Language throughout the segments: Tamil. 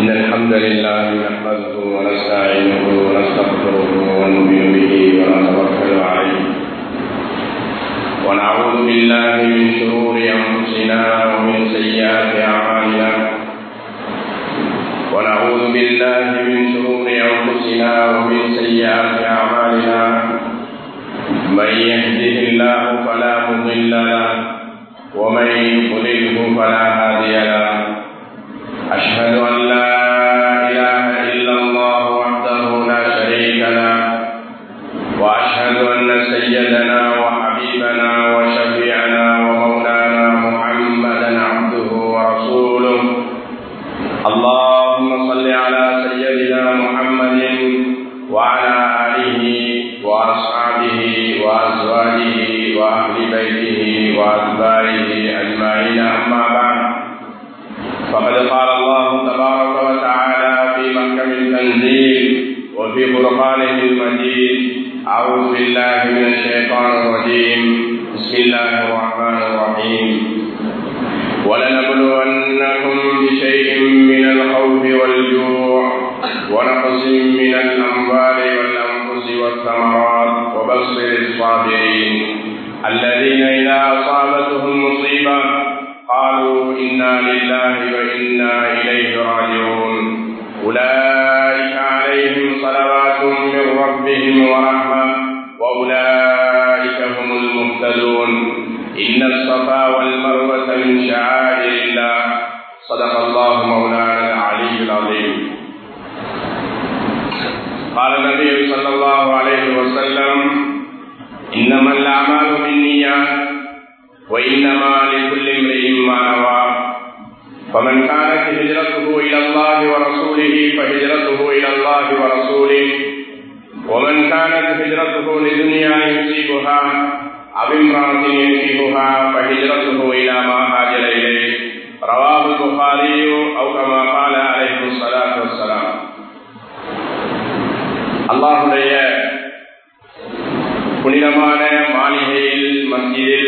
إن الحمد لله نحمده ونستعينه ونستغفره ونؤمن به ونتوكل عليه ونعوذ بالله من شرور أنفسنا ومن سيئات أعمالنا ونعوذ بالله من شرور أنفسنا ومن سيئات أعمالنا من يهده الله فلا مضل له ومن يضلله فلا هادي له أشهد أن لا إله إلا الله وحده لا شريك له وأشهد أن سيدنا وحبيبنا وشفيعنا ومولانا محمدا عبده ورسوله اللهم صل على سيدنا محمد وعلى آله وأصحابه وأزواجه وأهل بيته وأتباعه أجمعين أما بعد فقد قال الله تبارك وتعالى في محكم التنزيل وفي فرقانه المجيد أعوذ بالله من الشيطان الرجيم بسم الله الرحمن الرحيم ولنبلونكم بشيء من الخوف والجوع ونقص من الأموال والأنفس والثمرات وبصر الصابرين الذين إذا أصابتهم مصيبة قالوا إنا لله وإنا إليه راجعون أولئك عليهم صلوات من ربهم ورحمة وأولئك هم المهتدون إن الصفا والمروة من شعائر الله صدق الله مولانا العلي العظيم قال النبي صلى الله عليه وسلم إنما الأعمال بالنيات وإنما لكل امرئ ما نوى فمن كانت هجرته إلى الله ورسوله فهجرته إلى الله ورسوله ومن كانت هجرته لدنيا يصيبها أو امرأة ينكحها فهجرته إلى ما هاجر إليه رواه البخاري أو كما قال عليه الصلاة والسلام அல்லாஹுடைய புனிதமான மாளிகையில் மத்தியில்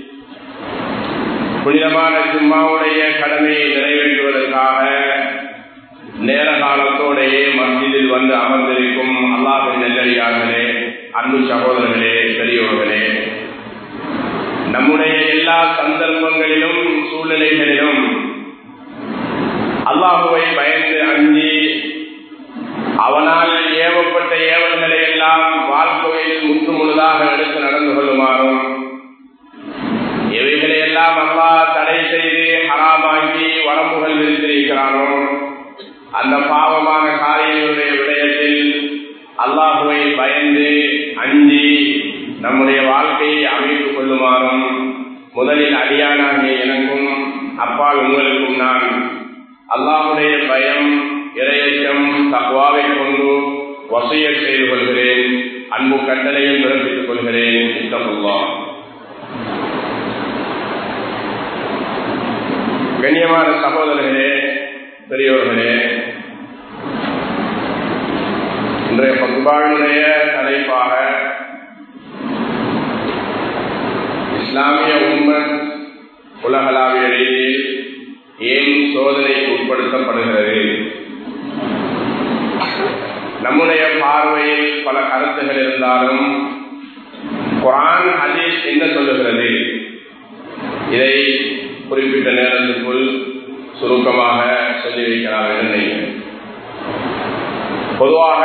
புனிதமான ஜும்மாவுடைய கடமையை நிறைவேற்றுவதற்காக நேர காலத்தோடையே மத்தியில் வந்து அமர்ந்திருக்கும் அல்லாஹின் நெல்லடியார்களே அன்பு சகோதரர்களே பெரியவர்களே நம்முடைய எல்லா சந்தர்ப்பங்களிலும் சூழ்நிலைகளிலும் அல்லாஹுவை பயந்து அஞ்சி அவனால் ஏவப்பட்ட ஏவல்களை எல்லாம் வாழ்க்கையில் முற்று முழுதாக எடுத்து நடந்து கொள்ளுமாறும் இவைகளை எல்லாம் அல்லா தடை செய்து ஹராமாக்கி வரம்புகள் விரித்திருக்கிறானோ அந்த பாவமான காரியங்களுடைய விடயத்தில் அல்லாஹுவை பயந்து அஞ்சி நம்முடைய வாழ்க்கையை அமைத்துக் கொள்ளுமாறும் முதலில் அடியானாகிய எனக்கும் அப்பால் உங்களுக்கும் நான் அல்லாஹுடைய பயம் இரையச்சம் தக்குவாவை கொண்டு வசைய செய்து கொள்கிறேன் அன்பு கட்டளையும் பிறப்பித்துக் கொள்கிறேன் இத்தமுல்லா கண்ணியமான சகோதரர்களே பெரியவர்களே இன்றைய பண்பாடுடைய தலைப்பாக இஸ்லாமிய உண்மை உலகளாவிய ரீதியில் ஏன் சோதனைக்கு உட்படுத்தப்படுகிறது நம்முடைய பார்வையில் பல கருத்துகள் இருந்தாலும் குரான் ஹதீஸ் என்ன சொல்லுகிறது இதை குறிப்பிட்ட நேரத்திற்குள் சுருக்கமாக சொல்லி வைக்கலாம் என்று நினைக்கிறேன் பொதுவாக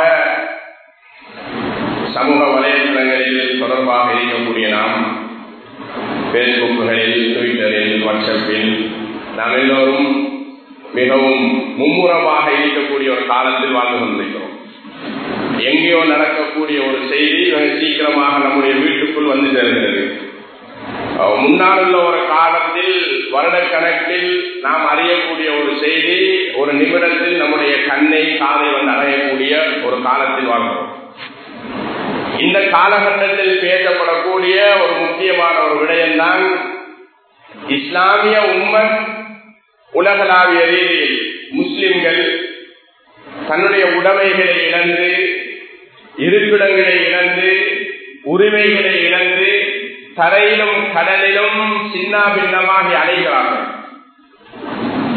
சமூக வலைதளங்களில் தொடர்பாக இருக்கக்கூடிய நாம் பேஸ்புக்குகளில் ட்விட்டரில் வாட்ஸ்அப்பில் நாம் எல்லோரும் மிகவும் மும்முரமாக இருக்கக்கூடிய ஒரு காலத்தில் வாழ்ந்து கொண்டிருக்கிறோம் எங்கேயோ நடக்கக்கூடிய ஒரு செய்தி மிக சீக்கிரமாக நம்முடைய வீட்டுக்குள் வந்து சேர்கிறது முன்னால் உள்ள ஒரு காலத்தில் வருடக்கணக்கில் நாம் அறியக்கூடிய ஒரு செய்தி ஒரு நிமிடத்தில் நம்முடைய கண்ணை காதை வந்து அடையக்கூடிய ஒரு காலத்தில் வாழ்கிறோம் இந்த காலகட்டத்தில் பேசப்படக்கூடிய ஒரு முக்கியமான ஒரு விடயம்தான் இஸ்லாமிய உண்மை உலகளாவிய ரீதியில் முஸ்லிம்கள் தன்னுடைய உடைமைகளை இழந்து இருப்பிடங்களை இழந்து உரிமைகளை இழந்து தரையிலும் கடலிலும் சின்ன பின்னமாகி அடைகிறார்கள்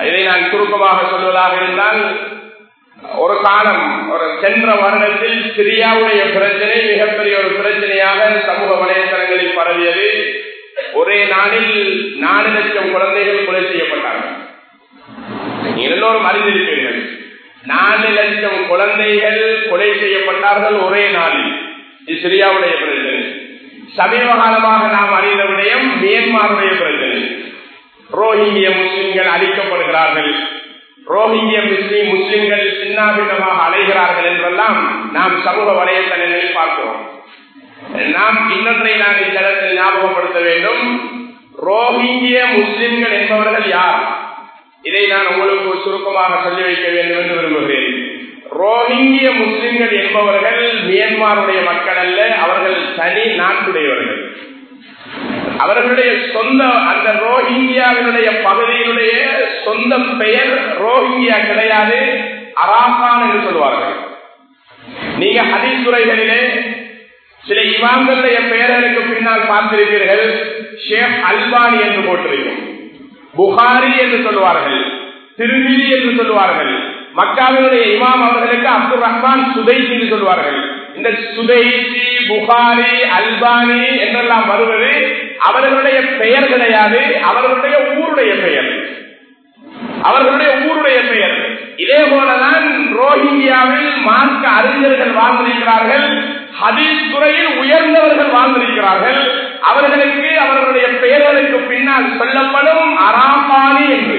இதை நான் சுருக்கமாக சொல்வதாக இருந்தால் ஒரு காலம் ஒரு சென்ற வருடத்தில் சிரியாவுடைய பிரச்சனை மிகப்பெரிய ஒரு பிரச்சனையாக சமூக வலைதளங்களில் பரவியது ஒரே நாளில் நாலு லட்சம் குழந்தைகள் கொலை செய்யப்பட்டார்கள் எல்லோரும் அறிந்திருப்பீர்கள் நாலு லட்சம் குழந்தைகள் கொலை செய்யப்பட்டார்கள் ஒரே நாளில் இது சிரியாவுடைய பிரச்சனை சமீப காலமாக நாம் அறிந்த விடயம் மியன்மாருடைய பிரச்சனை ரோஹிங்கிய முஸ்லிம்கள் அழிக்கப்படுகிறார்கள் ரோஹிங்கிய முஸ்லிம் முஸ்லிம்கள் சின்னாபின்னமாக அலைகிறார்கள் என்றெல்லாம் நாம் சமூக வலைத்தளங்களில் பார்க்கிறோம் நாம் இன்னொன்றை நான் இந்த இடத்தில் ஞாபகப்படுத்த வேண்டும் ரோஹிங்கிய முஸ்லிம்கள் என்பவர்கள் யார் இதை நான் உங்களுக்கு சுருக்கமாக சொல்லி வைக்க வேண்டும் என்று விரும்புகிறேன் ரோஹிங்கிய முஸ்லிம்கள் என்பவர்கள் மியன்மாருடைய மக்கள் அல்ல அவர்கள் தனி நாட்டுடையவர்கள் அவர்களுடைய சொந்த அந்த ரோஹிங்கியாவினுடைய பகுதியினுடைய சொந்த பெயர் ரோஹிங்கியா கிடையாது அராகான் என்று சொல்வார்கள் நீங்க ஹதீசுரைகளிலே சில இமாம்களுடைய பெயர்களுக்கு பின்னால் பார்த்திருப்பீர்கள் ஷேக் அல்பானி என்று போட்டிருக்கும் புகாரி என்று சொல்வார்கள் திருமிதி என்று சொல்வார்கள் மக்காவினுடைய இமாம் அவர்களுக்கு அப்துல் ரஹ்மான் சுதைசி என்று சொல்வார்கள் இந்த சுதைசி புகாரி அல்பானி என்றெல்லாம் வருவது அவர்களுடைய பெயர் கிடையாது அவர்களுடைய ஊருடைய பெயர் அவர்களுடைய ஊருடைய பெயர் இதே போலதான் ரோஹிங்கியாவில் மார்க்க அறிஞர்கள் வாழ்ந்திருக்கிறார்கள் ஹதீஸ் துறையில் உயர்ந்தவர்கள் வாழ்ந்திருக்கிறார்கள் அவர்களுக்கு அவர்களுடைய பெயர்களுக்கு பின்னால் சொல்லப்படும் அராமானி என்று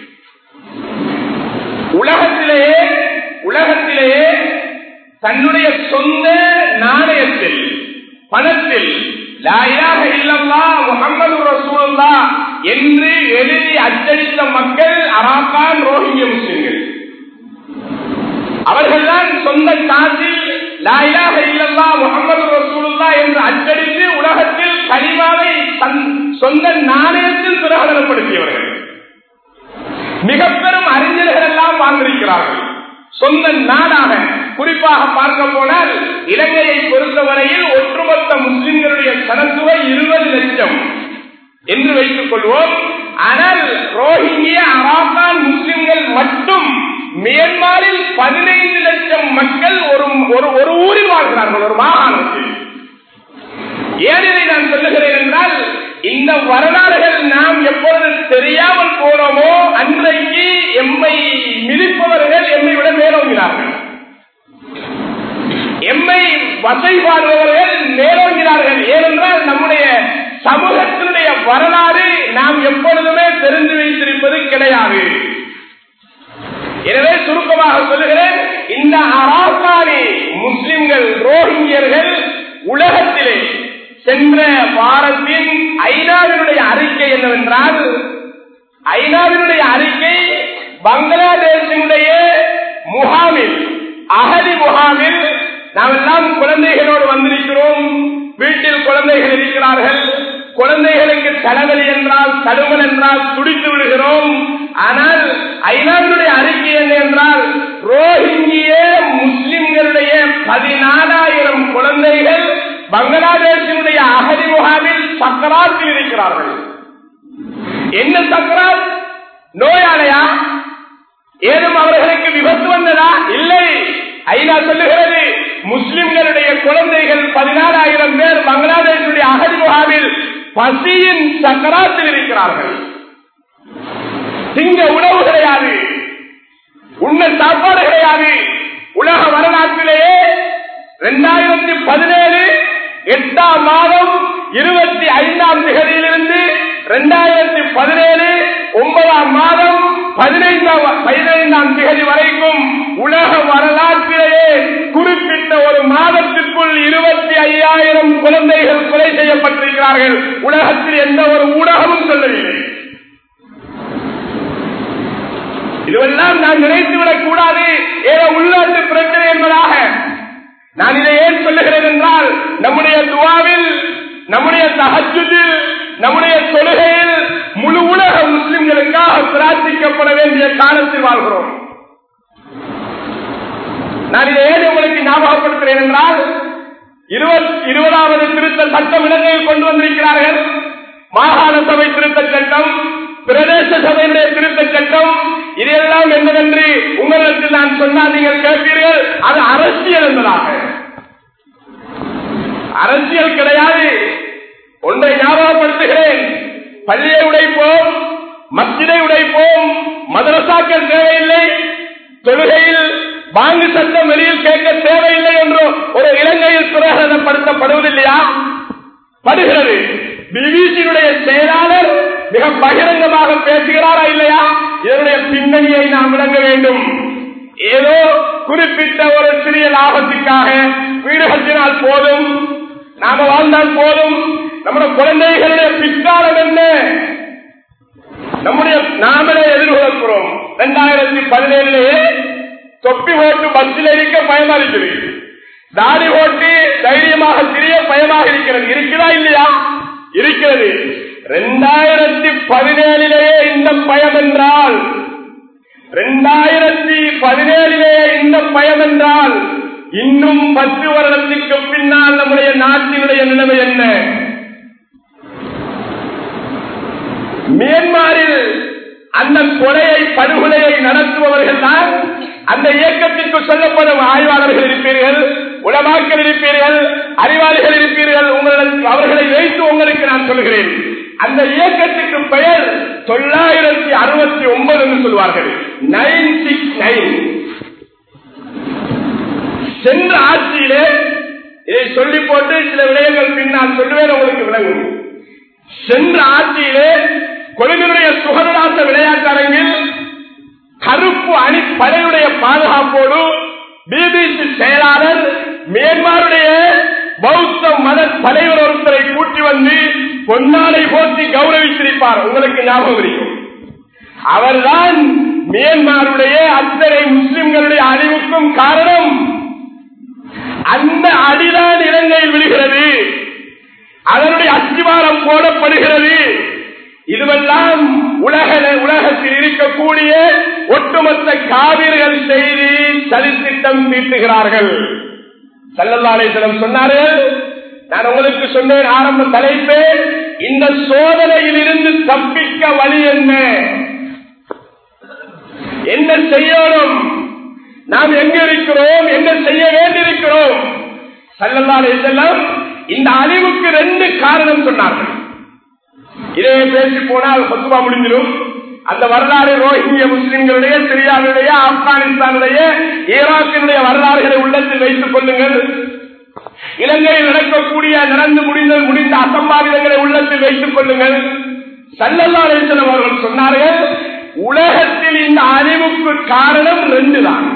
உலகத்திலேயே உலகத்திலேயே தன்னுடைய சொந்த நாணயத்தில் பணத்தில் லாயாக இல்லல்லா முகமது ரசூல்லா என்று எழுதி அச்சடித்த மக்கள் அராக்கான் ரோஹிங்கிய முஸ்லிம்கள் அவர்கள்தான் சொந்த காசில் லாயாக இல்லல்லா முகமது ரசூலுல்லா என்று அச்சடித்து உலகத்தில் கனிமாவை சொந்த நாணயத்தில் பிரகடனப்படுத்தியவர்கள் மிக பெரும் அறிஞர்கள் எல்லாம் வாழ்ந்திருக்கிறார்கள் சொந்த நாடாக குறிப்பாக பார்க்க போனால் இலங்கையை பொறுத்தவரையில் ஒட்டுமொத்த முஸ்லிம்களுடைய கணக்குவை இருபது லட்சம் என்று வைத்துக் கொள்வோம் ஆனால் ரோஹிங்கிய அராக்கான் முஸ்லிம்கள் மட்டும் மியன்மாரில் பதினைந்து லட்சம் மக்கள் ஒரு ஒரு ஊரில் வாழ்கிறார்கள் ஒரு மாகாணத்தில் ஏன் இதை நான் சொல்லுகிறேன் என்றால் இந்த வரலாறுகள் நாம் எப்பொழுது தெரியாமல் போனோமோ அன்றைக்கு எம்மை மிதிப்பவர்கள் எம்மை விட மேலோங்கினார்கள் எம்மை வசைபாடுபவர்கள் மேலோங்கினார்கள் ஏனென்றால் நம்முடைய சமூகத்தினுடைய வரலாறு நாம் எப்பொழுதுமே தெரிந்து வைத்திருப்பது கிடையாது எனவே சுருக்கமாக சொல்லுகிறேன் இந்த அராக்காரி முஸ்லிம்கள் ரோஹிங்கியர்கள் உலகத்திலே சென்ற வாரத்தின் ஐநாவினுடைய அறிக்கை என்னவென்றால் ஐநாவினுடைய அறிக்கை பங்களாதேஷினுடைய முகாமில் அகதி முகாமில் நாம் எல்லாம் குழந்தைகளோடு வந்திருக்கிறோம் வீட்டில் குழந்தைகள் இருக்கிறார்கள் குழந்தைகளுக்கு தலைவலி என்றால் தடுமல் என்றால் துடித்து விடுகிறோம் ஆனால் ஐநாவினுடைய அறிக்கை என்ன என்றால் ரோஹிங்கிய முஸ்லிம்களுடைய பதினாலாயிரம் குழந்தைகள் பங்களாதேஷினுடைய அகதி முகாமில் சக்கராத்தில் இருக்கிறார்கள் என்ன சக்கராத் நோயாளையா ஏதும் அவர்களுக்கு விபத்து வந்ததா இல்லை ஐநா சொல்லுகிறது முஸ்லிம்களுடைய குழந்தைகள் பதினாறாயிரம் பேர் பங்களாதேஷுடைய அகதி முகாமில் பசியின் சக்கராத்தில் இருக்கிறார்கள் திங்க உணவு கிடையாது உண்ண சாப்பாடு கிடையாது உலக வரலாற்றிலேயே இரண்டாயிரத்தி பதினேழு எட்டாம் மாதம் இருபத்தி ஐந்தாம் திகதியிலிருந்து இரண்டாயிரத்தி பதினேழு ஒன்பதாம் மாதம் பதினைந்தாம் பதினைந்தாம் தேதி வரைக்கும் உலக வரலாற்றிலேயே குறிப்பிட்ட ஒரு மாதத்திற்குள் இருபத்தி ஐயாயிரம் குழந்தைகள் கொலை செய்யப்பட்டிருக்கிறார்கள் உலகத்தில் எந்த ஒரு ஊடகமும் சொல்லவில்லை இதுவெல்லாம் நான் நினைத்துவிடக் கூடாது ஏதோ உள்நாட்டு பிரச்சனை என்பதாக நான் இதை ஏன் சொல்லுகிறேன் என்றால் நம்முடைய துவாவில் நம்முடைய தகஜத்தில் நம்முடைய தொழுகையில் முழு உலக முஸ்லிம்களுக்காக பிரார்த்திக்கப்பட வேண்டிய காலத்தில் வாழ்கிறோம் நான் இதை ஏன் உங்களுக்கு ஞாபகப்படுத்துகிறேன் என்றால் இருபதாவது திருத்த சட்டம் இலங்கையில் கொண்டு வந்திருக்கிறார்கள் மாகாண சபை திருத்த சட்டம் பிரதேச சபையினுடைய திருத்த சட்டம் இதெல்லாம் என்னவென்று உங்களிடத்தில் நான் சொன்னால் நீங்கள் கேட்பீர்கள் அது அரசியல் என்பதாக அரசியல் கிடையாது ஒன்றை ஞாபகப்படுத்துகிறேன் பள்ளியை உடைப்போம் மஸ்ஜிதை உடைப்போம் மதரசாக்கள் தேவையில்லை தொழுகையில் வாங்கு சட்டம் வெளியில் கேட்க தேவையில்லை என்று ஒரு இலங்கையில் பிரகடனப்படுத்தப்படுவதில்லையா படுகிறது பிபிசியுடைய செயலாளர் மிக பகிரங்கமாக பேசுகிறாரா இல்லையா இதனுடைய பின்னணியை நாம் விளங்க வேண்டும் ஏதோ குறிப்பிட்ட ஒரு சிறிய லாபத்துக்காக வீடு கட்டினால் போதும் நாம வாழ்ந்தால் போதும் நம்முடைய குழந்தைகளுடைய பிற்காலம் என்ன நம்முடைய நாமளே எதிர்கொள்கிறோம் இரண்டாயிரத்தி பதினேழுலேயே தொப்பி ஓட்டு பஸ்ஸில் இருக்க பயமா இருக்குது தாடி ஓட்டி தைரியமாக சிறிய பயமாக இருக்கிறது இருக்கிறதா இல்லையா இருக்கிறது இரண்டாயிரத்தி பதினேழிலேயே இந்த பயம் என்றால் இரண்டாயிரத்தி பதினேழிலேயே இந்த பயம் என்றால் இன்னும் பத்து வருடத்திற்கு பின்னால் நம்முடைய நாட்டினுடைய நிலைமை என்ன மியான்மரில் அந்த கொலையை படுகொலையை நடத்துபவர்கள் தான் அந்த இயக்கத்திற்கு சொல்லப்படும் ஆய்வாளர்கள் இருப்பீர்கள் உலமாக்கள் இருப்பீர்கள் அறிவாளிகள் இருப்பீர்கள் உங்களுக்கு அவர்களை வைத்து உங்களுக்கு நான் சொல்கிறேன் அந்த இயக்கத்துக்கு பெயர் தொள்ளாயிரத்தி அறுபத்தி ஒன்பது என்று சொல்வார்கள் நைன் சிக்ஸ் நைன் சென்ற ஆட்சியிலே இதை சொல்லி போட்டு சில விடயங்கள் பின்னால் சொல்லுவேன் உங்களுக்கு விளங்கும் சென்ற ஆட்சியிலே கொழும்பினுடைய சுகதராச விளையாட்டு அரங்கில் கருப்பு அணி படையுடைய பாதுகாப்போடு பிபிசி செயலாளர் மியான்மருடைய பௌத்த மத தலைவர் ஒருத்தரை கூட்டி வந்து பொன்னாடை போற்றி கௌரவித்திருப்பார் உங்களுக்கு ஞாபகம் இருக்கும் அவர்தான் மியான்மருடைய அத்தனை முஸ்லிம்களுடைய அழிவுக்கும் காரணம் அந்த அடிதான் இலங்கையில் விழுகிறது அதனுடைய அஸ்திவாரம் போடப்படுகிறது இதுவெல்லாம் உலக உலகத்தில் இருக்கக்கூடிய ஒட்டுமொத்த காவிர்கள் செய்து சதித்திட்டம் தீட்டுகிறார்கள் சல்லல்லாலேசனம் சொன்னார்கள் நான் உங்களுக்கு சொன்னேன் ஆரம்ப தலைப்பு இந்த சோதனையில் இருந்து தப்பிக்க வழி என்ன என்ன செய்யணும் நாம் எங்க இருக்கிறோம் என்ன செய்ய வேண்டியிருக்கிறோம் சல்லல்லாலேசல்லாம் இந்த அழிவுக்கு ரெண்டு காரணம் சொன்னார்கள் இதை பேசி போனால் சொத்துவா முடிஞ்சிடும் அந்த வரலாறு ரோஹிங்கிய முஸ்லிம்களுடைய சிரியாவுடைய ஆப்கானிஸ்தானுடைய ஈராக்கினுடைய வரலாறுகளை உள்ளத்தில் வைத்துக் கொள்ளுங்கள் இலங்கையில் நடக்கக்கூடிய நடந்து முடிந்த முடிந்த அசம்பாவிதங்களை உள்ளத்தில் வைத்துக் கொள்ளுங்கள் சல்லல்லாசனம் அவர்கள் சொன்னார்கள் உலகத்தில் இந்த அழிவுக்கு காரணம் ரெண்டு தான்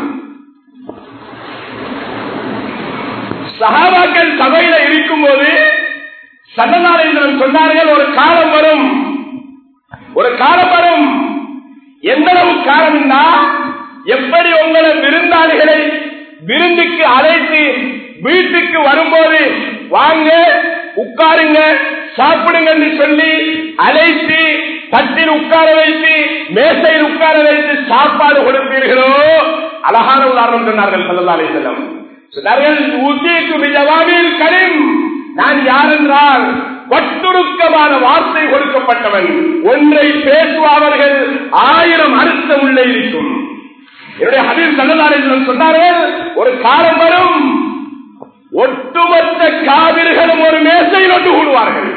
சகாபாக்கள் சபையில இருக்கும் போது சன்னதாரேந்திரன் சொன்னார்கள் ஒரு காலம் வரும் ஒரு காலம் வரும் எந்த அளவு காலம்னா எப்படி உங்களை விருந்தாளிகளை விருந்துக்கு அழைத்து வீட்டுக்கு வரும்போது வாங்க உட்காருங்க சாப்பிடுங்க என்று சொல்லி அழைத்து தட்டில் உட்கார வைத்து மேசையில் உட்கார வைத்து சாப்பாடு கொடுப்பீர்களோ அழகான உதாரணம் சொன்னார்கள் சல்லல்லாலே செல்லம் சொன்னார்கள் ஊத்திக்கு மிஜவாவில் கரீம் நான் யார் என்றால் வட்டுருக்கமான வார்த்தை கொடுக்கப்பட்டவன் ஒன்றை பேசுபவர்கள் ஆயிரம் அர்த்தம் உள்ளே இருக்கும் என்னுடைய ஹபீப் சல்லதாரேஸ்வரன் சொன்னார்கள் ஒரு காலம் வரும் ஒட்டுமொத்த காவிர்களும் ஒரு மேசையில் ஒன்று கூடுவார்கள்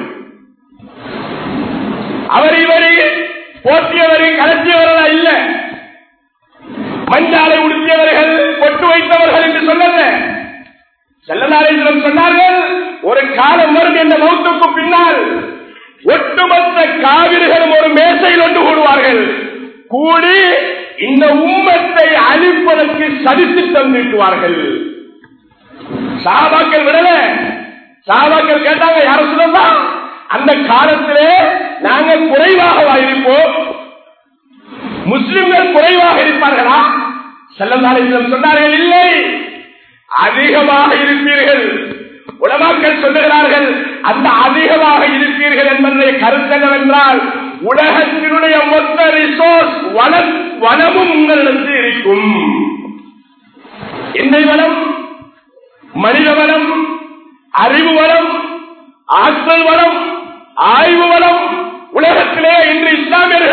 அவர் இவரை போற்றியவரை கலத்தியவர்களா இல்ல மஞ்சாலை உடுத்தியவர்கள் பொட்டு வைத்தவர்கள் என்று சொல்லல செல்லதாரேஸ்வரம் சொன்னார்கள் ஒரு காலம் வரும் என்ற மௌத்துக்கு பின்னால் ஒட்டுமொத்த காவிரிகளும் ஒரு மேசையில் ஒன்று கூடுவார்கள் கூடி இந்த உம்மத்தை அழிப்பதற்கு சதித்திட்டம் நீட்டுவார்கள் சாபாக்கள் விடல சாபாக்கள் கேட்டாங்க யார சொல்லலாம் அந்த காலத்திலே நாங்கள் குறைவாக இருப்போம் முஸ்லிம்கள் குறைவாக இருப்பார்களா செல்லந்தாரிடம் சொன்னார்கள் இல்லை அதிகமாக இருப்பீர்கள் உலமாக்கள் சொல்லுகிறார்கள் அந்த அதிகமாக இருப்பீர்கள் என்பதை கருத்து என்னவென்றால் உலகத்தினுடைய மொத்த ரிசோர்ஸ் வளம் வளமும் உங்களிடத்தில் இருக்கும் எண்ணெய் வளம் மனித வளம் அறிவு வளம் ஆற்றல் வளம் ஆய்வு வளம் உலகத்திலே இன்று இஸ்லாமியர்களிடத்தில்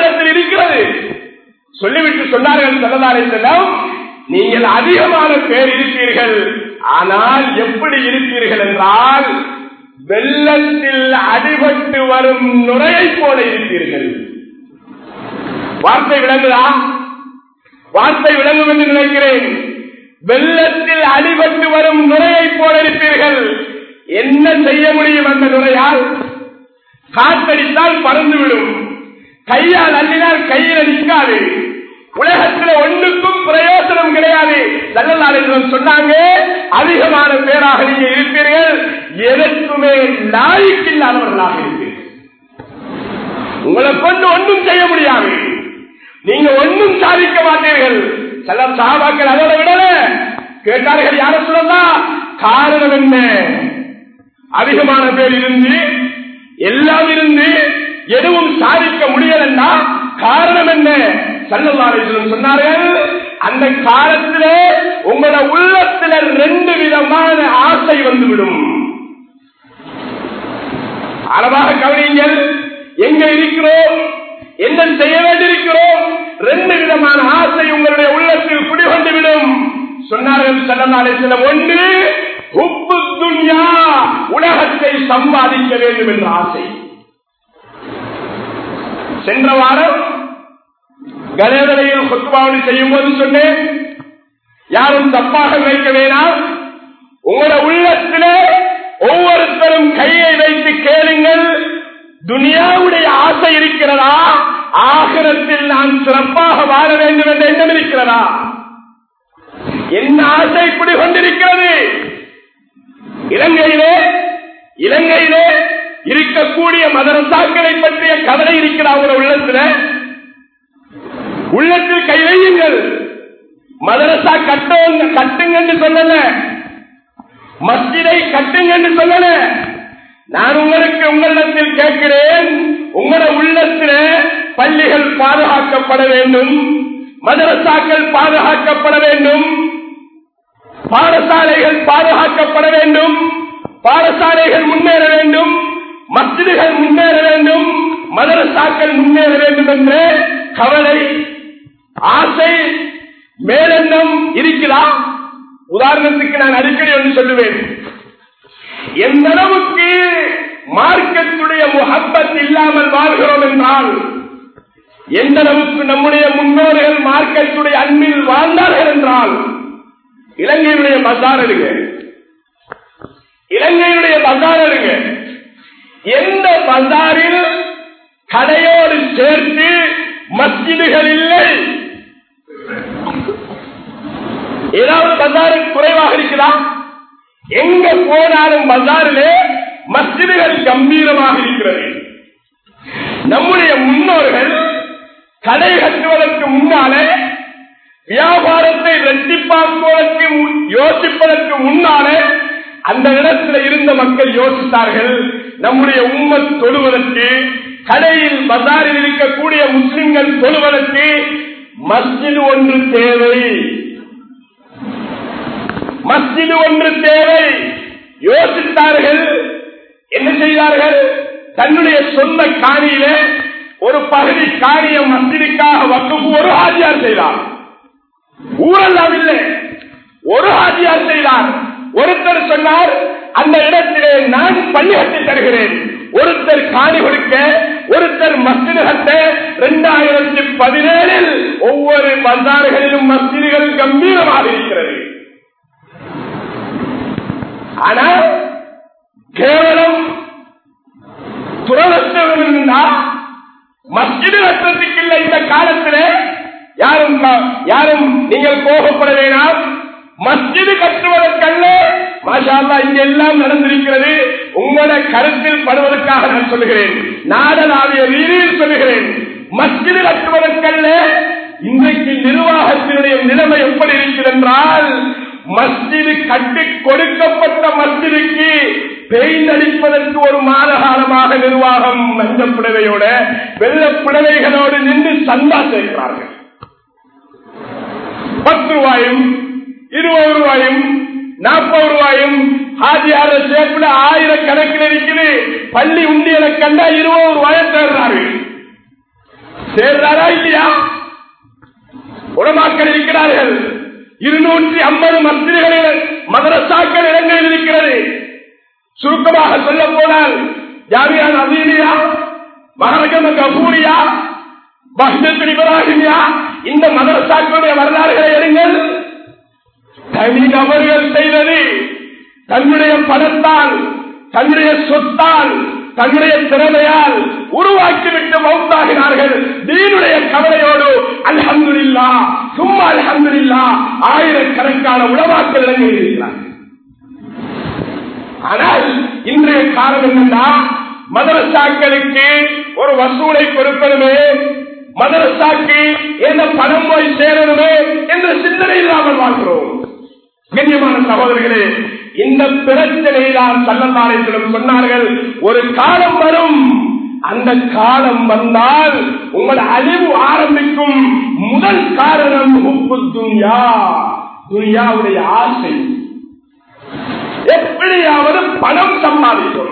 இருக்கிறது சொல்லிவிட்டு சொன்னார்கள் செல்லதாரை செல்லம் நீங்கள் அதிகமான பேர் இருப்பீர்கள் ஆனால் எப்படி இருப்பீர்கள் என்றால் வெள்ளத்தில் அடிபட்டு வரும் நுரையை போல இருப்பீர்கள் வார்த்தை விளங்குதா வார்த்தை விளங்கும் என்று நினைக்கிறேன் வெள்ளத்தில் அடிபட்டு வரும் நுரையை போல இருப்பீர்கள் என்ன செய்ய முடியும் அந்த நுரையால் காத்தடித்தால் பறந்துவிடும் கையால் அள்ளினால் கையில் அடிக்காது உலகத்தில் ஒன்றுக்கும் பிரயோசனம் கிடையாது நல்ல சொன்னாங்க அதிகமான பேராக நீங்க இருப்பீர்கள் எதற்குமே லாய்க்கில்லாதவர்களாக இருப்பீர்கள் உங்களை கொண்டு ஒன்றும் செய்ய முடியாது நீங்க ஒன்றும் சாதிக்க மாட்டீர்கள் சில சாபாக்கள் அதோட விடல கேட்டார்கள் யார சொல்லலாம் காரணம் என்ன அதிகமான பேர் இருந்து எல்லாம் இருந்து எதுவும் சாதிக்க முடியலன்னா காரணம் என்ன சல்லல்லாரேஸ்வரன் சொன்னார்கள் அந்த காலத்திலே உங்களோட உள்ளத்துல ரெண்டு விதமான ஆசை வந்துவிடும் அளவாக கவனிங்கள் எங்க இருக்கிறோம் என்ன செய்ய வேண்டியிருக்கிறோம் ரெண்டு விதமான ஆசை உங்களுடைய உள்ளத்தில் குடிகொண்டு விடும் சொன்னார்கள் சல்லல்லாரேஸ்வரம் ஒன்று உப்பு துன்யா உலகத்தை சம்பாதிக்க வேண்டும் என்ற ஆசை சென்ற வாரம் கணேதனையில் சொத்துபாவனை செய்யும் போது சொன்னேன் யாரும் தப்பாக வைக்க வேணாம் உங்களோட உள்ளத்திலே ஒவ்வொருத்தரும் கையை வைத்து கேளுங்கள் துனியாவுடைய ஆசை இருக்கிறதா ஆகிரத்தில் நான் சிறப்பாக வாழ வேண்டும் என்ற எண்ணம் இருக்கிறதா என்ன ஆசை இப்படி கொண்டிருக்கிறது இலங்கையிலே இலங்கையிலே இருக்கக்கூடிய மதரசாக்களை பற்றிய கவலை இருக்கிற அவங்க உள்ளத்துல உள்ளத்தில் கை வையுங்கள் மதரசா கட்டுங்க கட்டுங்கன்னு சொல்லல மஸ்ஜிதை கட்டுங்கன்னு சொல்லல நான் உங்களுக்கு உங்களிடத்தில் கேட்கிறேன் உங்களோட உள்ளத்தில் பள்ளிகள் பாதுகாக்கப்பட வேண்டும் மதரசாக்கள் பாதுகாக்கப்பட வேண்டும் பாடசாலைகள் பாதுகாக்கப்பட வேண்டும் பாடசாலைகள் முன்னேற வேண்டும் மஸ்ஜிதுகள் முன்னேற வேண்டும் மதரசாக்கள் முன்னேற வேண்டும் என்ற கவலை ஆசை மேலெண்ணம் இருக்கிறா உதாரணத்துக்கு நான் அடிக்கடி ஒன்று சொல்லுவேன் எந்த அளவுக்கு மார்க்கத்துடைய முகப்பத் இல்லாமல் வாழ்கிறோம் என்றால் எந்த அளவுக்கு நம்முடைய முன்னோர்கள் மார்க்கத்துடைய அன்பில் வாழ்ந்தார்கள் என்றால் இலங்கையுடைய பசார் இருங்க இலங்கையுடைய பசார் இருங்க எந்த பசாரில் கடையோடு சேர்த்து மஸ்ஜிதுகள் இல்லை ஏதாவது பசாருக்கு குறைவாக இருக்குதா எங்க போனாலும் பசாரிலே மஸ்ஜிதுகள் கம்பீரமாக இருக்கிறது நம்முடைய முன்னோர்கள் கடை கட்டுவதற்கு முன்னாலே வியாபாரத்தை ரெட்டிப்பாக்குவதற்கு யோசிப்பதற்கு முன்னாலே அந்த இடத்துல இருந்த மக்கள் யோசித்தார்கள் நம்முடைய உண்மை தொழுவதற்கு கடையில் பசாரில் இருக்கக்கூடிய முஸ்லிம்கள் தொழுவதற்கு மஸ்ஜிது ஒன்று தேவை மஸ்ஜிது ஒன்று தேவை யோசித்தார்கள் என்ன செய்தார்கள் தன்னுடைய சொந்த காணியில ஒரு பகுதி காணிய மஸ்ஜிதுக்காக வகுப்பு ஒரு ஆஜியார் செய்தார் ஊரெல்லாம் இல்லை ஒரு ஆஜியார் செய்தார் ஒருத்தர் சொன்னார் அந்த இடத்திலே நான் பள்ளி கட்டி தருகிறேன் ஒருத்தர் காணி கொடுக்க ஒருத்தர் மஸ்ஜிது கட்ட இரண்டாயிரத்தி பதினேழில் ஒவ்வொரு பந்தாறுகளிலும் மஸ்ஜிதுகள் கம்பீரமாக இருக்கிறது ஆனால் கேவலம் துரவஸ்தம் இருந்தா மஸ்ஜிது கட்டத்துக்கு இல்லை இந்த காலத்தில் யாரும் யாரும் நீங்கள் கோபப்பட வேணாம் மஸ்ஜிது கட்டுவதற்கல்ல மாஷால்லா இங்க எல்லாம் நடந்திருக்கிறது உங்களோட கருத்தில் படுவதற்காக நான் சொல்லுகிறேன் நாடலாவிய ரீதியில் சொல்லுகிறேன் மஸ்ஜிது கட்டுவதற்கல்ல இன்றைக்கு நிர்வாகத்தினுடைய நிலைமை எப்படி இருக்கிறது என்றால் மஸ்ஜிது கட்டி கொடுக்கப்பட்ட மஸ்ஜிதுக்கு பெயிண்ட் அடிப்பதற்கு ஒரு மாத காலமாக நிர்வாகம் மஞ்ச புடவையோட வெள்ள புடவைகளோடு நின்று சந்தா சேர்க்கிறார்கள் பத்து ரூபாயும் இருபது ரூபாயும் நாற்பது ரூபாயும் ஹாஜியார சேப்பில் ஆயிரக்கணக்கில் இருக்குது பள்ளி உண்டியலை கண்டா இருபது ரூபாயை தேடுறாரு சேர்றாரா இல்லையா உடமாக்கள் இருக்கிறார்கள் இருநூற்றி ஐம்பது மசிதிகளில் மதரசாக்கள் இடங்களில் இருக்கிறது சுருக்கமாக சொல்ல போனால் ஜாமியா நவீனியா மகரகம கபூரியா பஹ்ஜத்துல் இப்ராஹிமியா இந்த மதரசாக்களுடைய வரலாறுகளை எடுங்கள் தனி நபர்கள் செய்தது தன்னுடைய பணத்தால் தன்னுடைய சொத்தால் தன்னுடைய திறமையால் உருவாக்கிவிட்டு மௌத்தாகினார்கள் தீனுடைய கவலையோடு அல்ஹம்துலில்லா சும்மா அல்ஹம்துலில்லா ஆயிரக்கணக்கான உளவாக்கள் இருக்கிறார்கள் ஆனால் இன்றைய காரணம் என்னன்னா மதரசாக்களுக்கு ஒரு வசூலை கொடுக்கணுமே மதரசாக்கு என்ன பணம் போய் சேரணுமே என்ற சிந்தனை இல்லாமல் வாழ்கிறோம் கண்ணியமான சகோதரர்களே இந்த பிரச்சனையை தான் சல்லந்தாலயத்திலும் சொன்னார்கள் ஒரு காலம் வரும் அந்த காலம் வந்தால் உங்கள் அழிவு ஆரம்பிக்கும் முதல் காரணம் உப்பு துன்யா துன்யாவுடைய ஆசை எப்படியாவது பணம் சம்பாதிக்கும்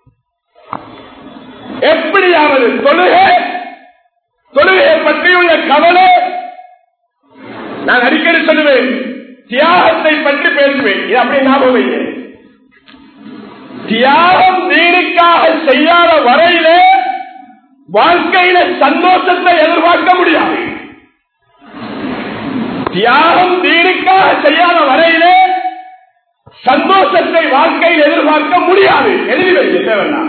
எப்படியாவது தொழுகை தொழுகையை பற்றியுள்ள கவலை நான் அடிக்கடி சொல்லுவேன் தியாகத்தை பற்றி பேசுவேன் இது அப்படி ஞாபகம் வைங்க தியாகம் நீருக்காக செய்யாத வரையிலே வாழ்க்கையில சந்தோஷத்தை எதிர்பார்க்க முடியாது தியாகம் நீருக்காக செய்யாத வரையிலே சந்தோஷத்தை வாழ்க்கையில் எதிர்பார்க்க முடியாது எழுதி வைக்க தேவைன்னா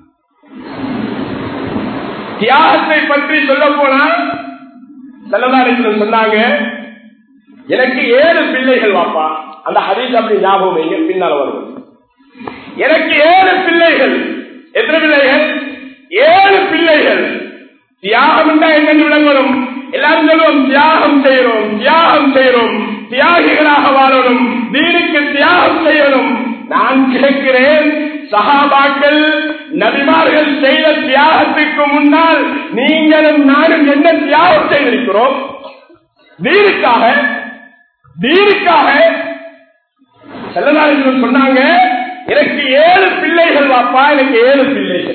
தியாகத்தை பற்றி சொல்ல போனால் செல்லதாரத்தில் சொன்னாங்க எனக்கு ஏழு பிள்ளைகள் வாப்பா அந்த ஹதீஸ் அப்படி ஞாபகம் வைங்க பின்னால் வரும் எனக்கு ஏழு பிள்ளைகள் எத்தனை பிள்ளைகள் ஏழு பிள்ளைகள் தியாகம் என்றா என்னென்று விளங்கணும் எல்லாரும் சொல்லுவோம் தியாகம் செய்யறோம் தியாகம் செய்யறோம் தியாகிகளாக வாழணும் தீனுக்கு தியாகம் செய்யணும் நான் கேட்கிறேன் சகாபாக்கள் நபிமார்கள் செய்த தியாகத்துக்கு முன்னால் நீங்களும் நானும் என்ன தியாகம் செய்திருக்கிறோம் தீனுக்காக தீனுக்காக செல்லதாரிகள் சொன்னாங்க எனக்கு ஏழு பிள்ளைகள் வாப்பா எனக்கு ஏழு பிள்ளைகள்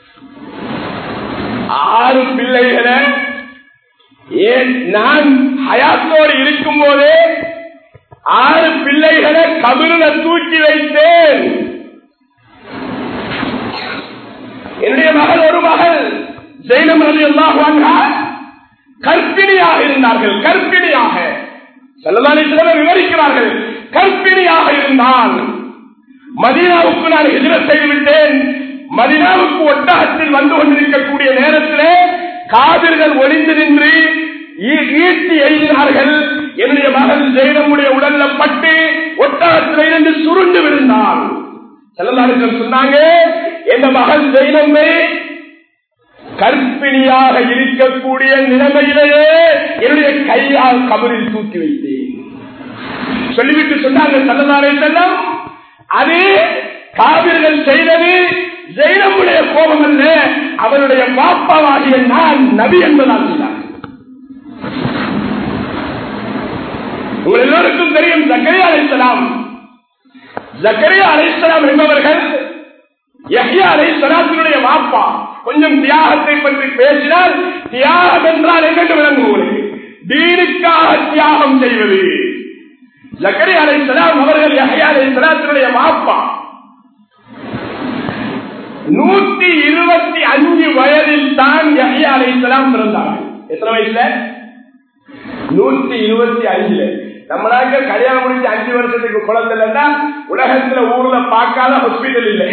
ஆறு பிள்ளைகளை ஏன் நான் ஹயாத்தோடு இருக்கும் போதே ஆறு பிள்ளைகளை கபில தூக்கி வைத்தேன் என்னுடைய மகள் ஒரு மகள் ஜெயினம் அலி அல்லாஹ் கற்பிணியாக இருந்தார்கள் கற்பிணியாக செல்லதானி சிலர் விவரிக்கிறார்கள் கற்பிணியாக இருந்தால் மதீனாவுக்கு நான் எதிர செய்துவிட்டேன் மதினாவுக்கு ஒட்டகத்தில் வந்து கொண்டிருக்கக்கூடிய நேரத்திலே காவிர்கள் ஒளிந்து நின்று ஈட்டி எழுதினார்கள் என்னுடைய மகள் ஜெயினமுடைய உடல்ல பட்டு ஒட்டகத்தில் இருந்து சுருண்டு விழுந்தாள் செல்லதாரிகள் சொன்னாங்க என் மகள் ஜெயினமே கற்பிணியாக இருக்கக்கூடிய நிலைமையிலேயே என்னுடைய கையால் கபரில் தூக்கி வைத்தேன் சொல்லிவிட்டு சொன்னாங்க செல்லதாரை செல்லம் அது காவிர்கள் செய்தது ஜெயினமுடைய கோபம் அல்ல அவருடைய பாப்பாவாகிய நான் நபி என்பதால் சொன்னார் உங்கள் எல்லோருக்கும் தெரியும் ஜக்கரியா அலைசலாம் ஜக்கரியா அலைசலாம் என்பவர்கள் யஹ்யா அலைசலாத்தினுடைய வாப்பா கொஞ்சம் தியாகத்தை பற்றி பேசினால் தியாகம் என்றால் என்னென்று விளங்கும் உங்களுக்கு தீனுக்காக தியாகம் செய்வது ஜக்கரி அலைசலாம் அவர்கள் யஹ்யா அலைசலாத்தினுடைய வாப்பா நூத்தி இருபத்தி அஞ்சு வயதில் தான் யஹ்யா அலைசலாம் பிறந்தார்கள் எத்தனை வயசுல நூத்தி இருபத்தி அஞ்சுல நம்மளாக்க கல்யாணம் முடிஞ்சு அஞ்சு வருஷத்துக்கு குழந்தை இல்லைன்னா உலகத்துல ஊர்ல பார்க்காத ஹாஸ்பிட்டல் இல்லை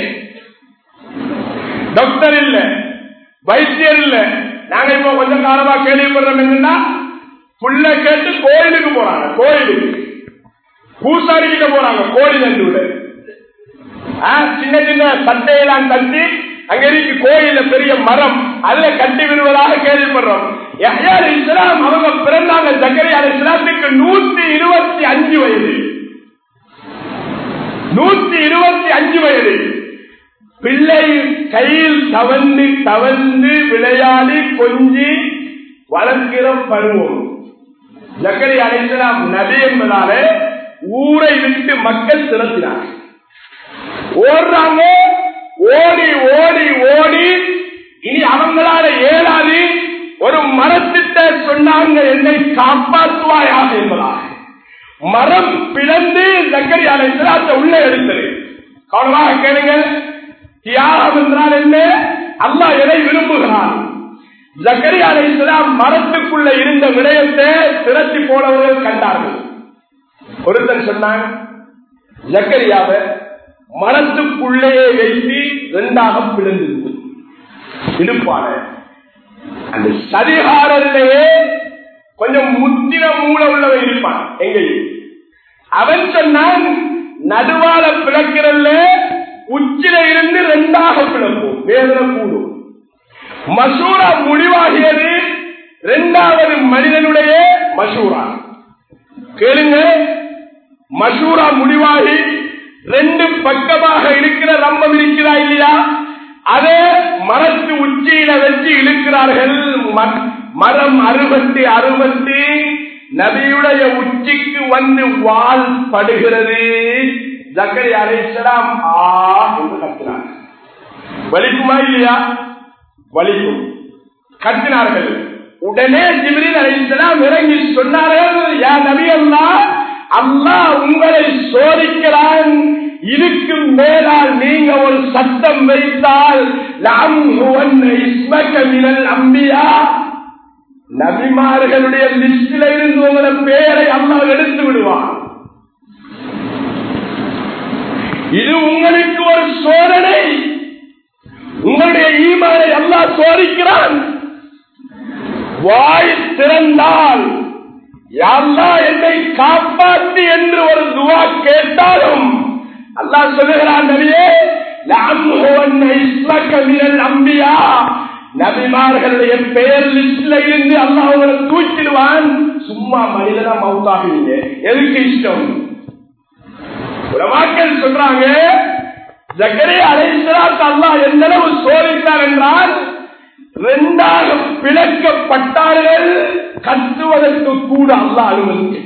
டாக்டர் இல்ல வைத்தியர் இல்ல நாங்க இப்ப கொஞ்சம் காலமா கேள்விப்படுறோம் என்னன்னா புள்ள கேட்டு கோயிலுக்கு போறாங்க கோயிலுக்கு பூசாரி கிட்ட போறாங்க கோயில் என்று சின்ன சின்ன சட்டையெல்லாம் கட்டி அங்க இருக்கு கோயில பெரிய மரம் அதுல கட்டி விடுவதாக கேள்விப்படுறோம் யஹ்யார் இஸ்லாம் அவங்க பிறந்தாங்க ஜக்கரியா இஸ்லாத்துக்கு நூத்தி இருபத்தி அஞ்சு வயது நூத்தி இருபத்தி அஞ்சு வயது பிள்ளை கையில் தவந்து தவந்து விளையாடி கொஞ்சி வளர்க்கிற பருவம் ஜக்கரி அலைசலாம் நபி என்பதாலே ஊரை விட்டு மக்கள் திரட்டினார் ஓடுறாங்க ஓடி ஓடி ஓடி இனி அவங்களால ஏழாது ஒரு மரத்திட்ட சொன்னாங்க என்னை காப்பாற்றுவாயாக என்பதாக மரம் பிளந்து சக்கரி அலைத்த உள்ளே எடுத்தது கவனமாக கேளுங்கள் தியாகம் என்றால் என்ன அல்லா எதை விரும்புகிறான் ஜக்கரி அலைசலாம் மரத்துக்குள்ள இருந்த விடயத்தை திரட்டி போனவர்கள் கண்டார்கள் ஒருத்தன் சொன்னான் ஜக்கரியாவை மரத்துக்குள்ளேயே வைத்து இரண்டாக பிளந்து இடுப்பான அந்த சதிகாரத்திலேயே கொஞ்சம் முத்திர மூல உள்ளவன் இருப்பான் எங்கேயும் அவன் சொன்னான் நடுவால பிளக்கிறல்ல உச்சில இருந்து ரெண்டாக பிளப்போம் வேதனை கூடும் மசூரா முடிவாகியது இரண்டாவது மனிதனுடைய மசூரா கேளுங்க மசூரா முடிவாகி ரெண்டு பக்கமாக இருக்கிற ரம்பம் இருக்கிறா இல்லையா அதே மரத்து உச்சியில வச்சு இழுக்கிறார்கள் மரம் அறுபத்தி அறுபத்தி நபியுடைய உச்சிக்கு வந்து வால் படுகிறது ஜக்கரி அலைசலாம் ஆ என்று கத்தினார் வலிக்குமா இல்லையா வலிக்கும் கத்தினார்கள் உடனே ஜிபிரில் அலைசலாம் இறங்கி சொன்னார்கள் யா நபி அல்லா அல்லா உங்களை சோதிக்கிறான் இதுக்கு மேலால் நீங்க ஒரு சத்தம் வைத்தால் அம்பியா நபிமார்களுடைய லிஸ்டில இருந்து உங்களை பேரை அல்லா எடுத்து விடுவான் இது உங்களுக்கு ஒரு சோதனை உங்களுடைய ஈமானை அல்லா சோதிக்கிறான் வாய் திறந்தால் யாரா என்னை காப்பாற்றி என்று ஒரு துவா கேட்டாலும் அல்லாஹ் சொல்லுகிறான் நபியே அம்பியா நபிமார்களுடைய பெயர் லிஸ்ட்ல இருந்து அல்லாஹ் அவங்களை தூக்கிடுவான் சும்மா மனிதனா மவுத்தாகுவீங்க எதுக்கு இஷ்டம் உலமாக்கள் சொல்றாங்க ஜக்கரே அலைசலாத் அல்லாஹ் எந்த அளவு சோதித்தார் என்றால் இரண்டாக பிளக்கப்பட்டார்கள் கத்துவதற்கு கூட அல்லாஹ் அனுமதி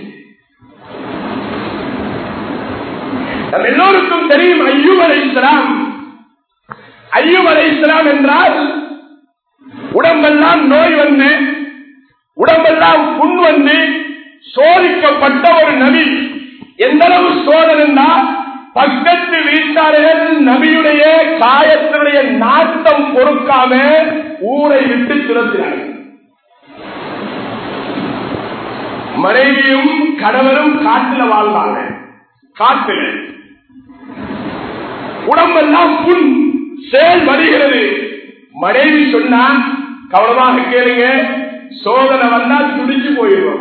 நம் எல்லோருக்கும் தெரியும் ஐயூப் அலை இஸ்லாம் ஐயூப் அலை இஸ்லாம் என்றால் உடம்பெல்லாம் நோய் வந்து உடம்பெல்லாம் புண் வந்து சோதிக்கப்பட்ட ஒரு நபி எந்த அளவு சோதனைன்னா பக்கத்து வீட்டார்கள் நபியுடைய காயத்தினுடைய நாட்டம் பொறுக்காம ஊரை விட்டு துரத்தினார்கள் மனைவியும் கணவரும் காட்டுல வாழ்ந்தாங்க காட்டுல உடம்பெல்லாம் புண் செயல் வருகிறது மனைவி சொன்னா கவனமாக கேளுங்க சோதனை வந்தா துடிச்சு போயிடும்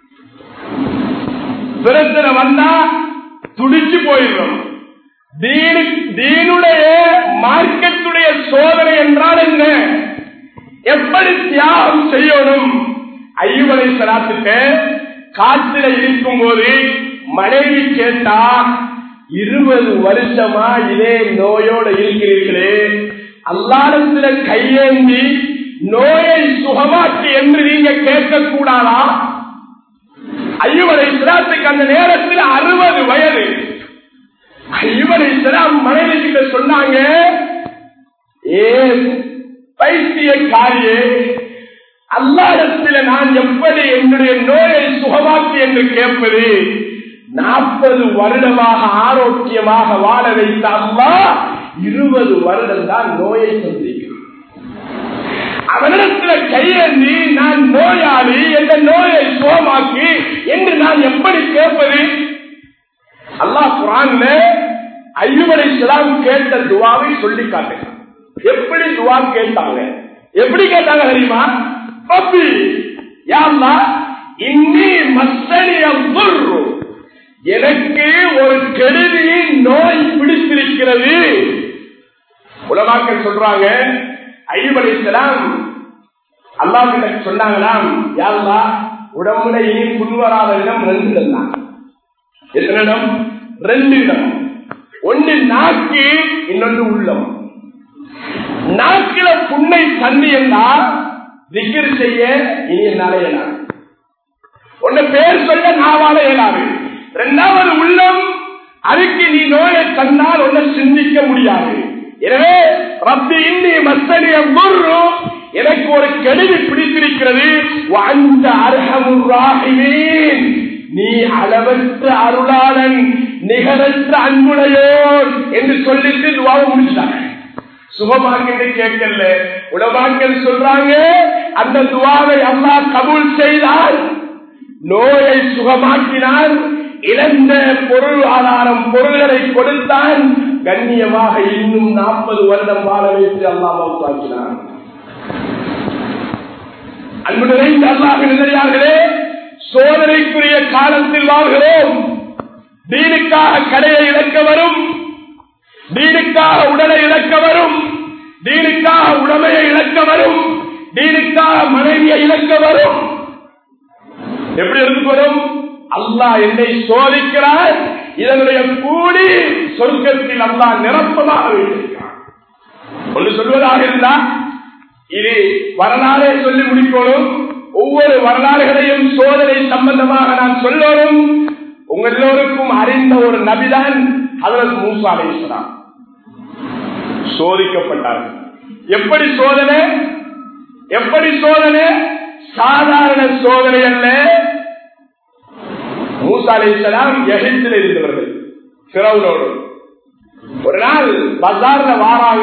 பிரச்சனை வந்தா துடிச்சு போயிடும் தீனுடைய மார்க்கெட்டுடைய சோதனை என்றால் என்ன எப்படி தியாகம் செய்யணும் ஐயவனை சலாத்துக்கு காற்றில இருக்கும் போது மனைவி கேட்டா இருபது வருஷமா இதே நோயோட இருக்கிறீர்களே அல்லாடத்துல கையேந்தி நோயை சுகமாக்கி என்று நீங்க கேட்கக்கூடாதா ஐயவனை சிராத்துக்கு அந்த நேரத்தில் அறுபது வயது ஐயவனை சிராம் மனைவி கிட்ட சொன்னாங்க ஏ பைத்தியக்காரியே அல்லாடத்தில் நான் எப்படி என்னுடைய நோயை சுகமாக்கி என்று கேட்பது நாற்பது வருடமாக ஆரோக்கியமாக வாழ வைத்த அம்மா இருபது வருடம் தான் நோயை சந்திக்கிறான் அவனிடத்தில் கையேந்தி நான் நோயாளி என்ற நோயை சுகமாக்கி என்று நான் எப்படி கேட்பது அல்லாஹ் குரான்ல ஐயுவரை சிலாம் கேட்ட துவாவை சொல்லி காட்டுங்க எப்படி துவா கேட்டாங்க எப்படி கேட்டாங்க தெரியுமா பப்பி யாருலா இன்னி மசனிய எனக்கு ஒரு கெடுதி நோய் பிடித்திருக்கிறது உலமாக்கள் சொல்றாங்க ஐவலைசலாம் அல்லாஹ் சொன்னாங்களாம் யாருலா உடம்புல இனி புண்வராத இடம் ரெண்டு இடம் தான் எத்தனை இடம் ரெண்டு இடம் ஒன்று நாக்கு இன்னொன்று உள்ளம் நாக்கில புண்ணை தண்ணி என்றால் திகிர் செய்ய இனி என்னால இயலாது உன்னை பேர் சொல்ல நாவால இயலாது இரண்டாவது உள்ளம் அதுக்கு நீ நோயை தந்தால் ஒன்றை சிந்திக்க முடியாது எனவே ரப்பி இந்தி மத்தனிய குரு எனக்கு ஒரு கெடுதி பிடித்திருக்கிறது அந்த அர்ஹமுராகினேன் நீ அளவற்ற அருளாளன் நிகரற்ற அன்புடையோன் என்று சொல்லிட்டு துவாவை முடிச்சிட்டாங்க சுகமாக்கிட்டு கேட்கல உடமாக்கள் சொல்றாங்க அந்த துவாவை அம்மா கபூல் செய்தால் நோயை சுகமாக்கினார் இழந்த பொருள் ஆதாரம் பொருள்களை கொடுத்தான் கண்ணியமாக இன்னும் நாற்பது வருடம் வாழ வைத்து அல்லா மௌத்தாக்கினார் அன்பு நிறைந்த அல்லாஹ் நிலையார்களே சோதனைக்குரிய காலத்தில் வாழ்கிறோம் தீனுக்காக கடையை இழக்க வரும் தீனுக்காக உடலை இழக்க வரும் தீனுக்காக உடமையை இழக்க வரும் தீனுக்காக மனைவியை இழக்க வரும் எப்படி இருந்து வரும் அல்லாஹ் என்னை சோதிக்கிறார் இதனுடைய கூடி சொர்க்கத்தில் அல்லாஹ் நிரப்பமாக வைத்திருக்கிறார் ஒன்று சொல்வதாக இருந்தா இது வரலாறே சொல்லி முடிக்கணும் ஒவ்வொரு வரலாறுகளையும் சோதனை சம்பந்தமாக நான் சொல்லணும் உங்க எல்லோருக்கும் அறிந்த ஒரு நபிதான் அதற்கு மூசா அலைசலாம் சோதிக்கப்பட்டார்கள் எப்படி சோதனை எப்படி சோதனை சாதாரண சோதனை அல்ல மூசா அலைசலாம் எகிப்தில் இருந்தவர்கள் சிறவுனோடு ஒரு நாள் பஜார்ல வாராங்க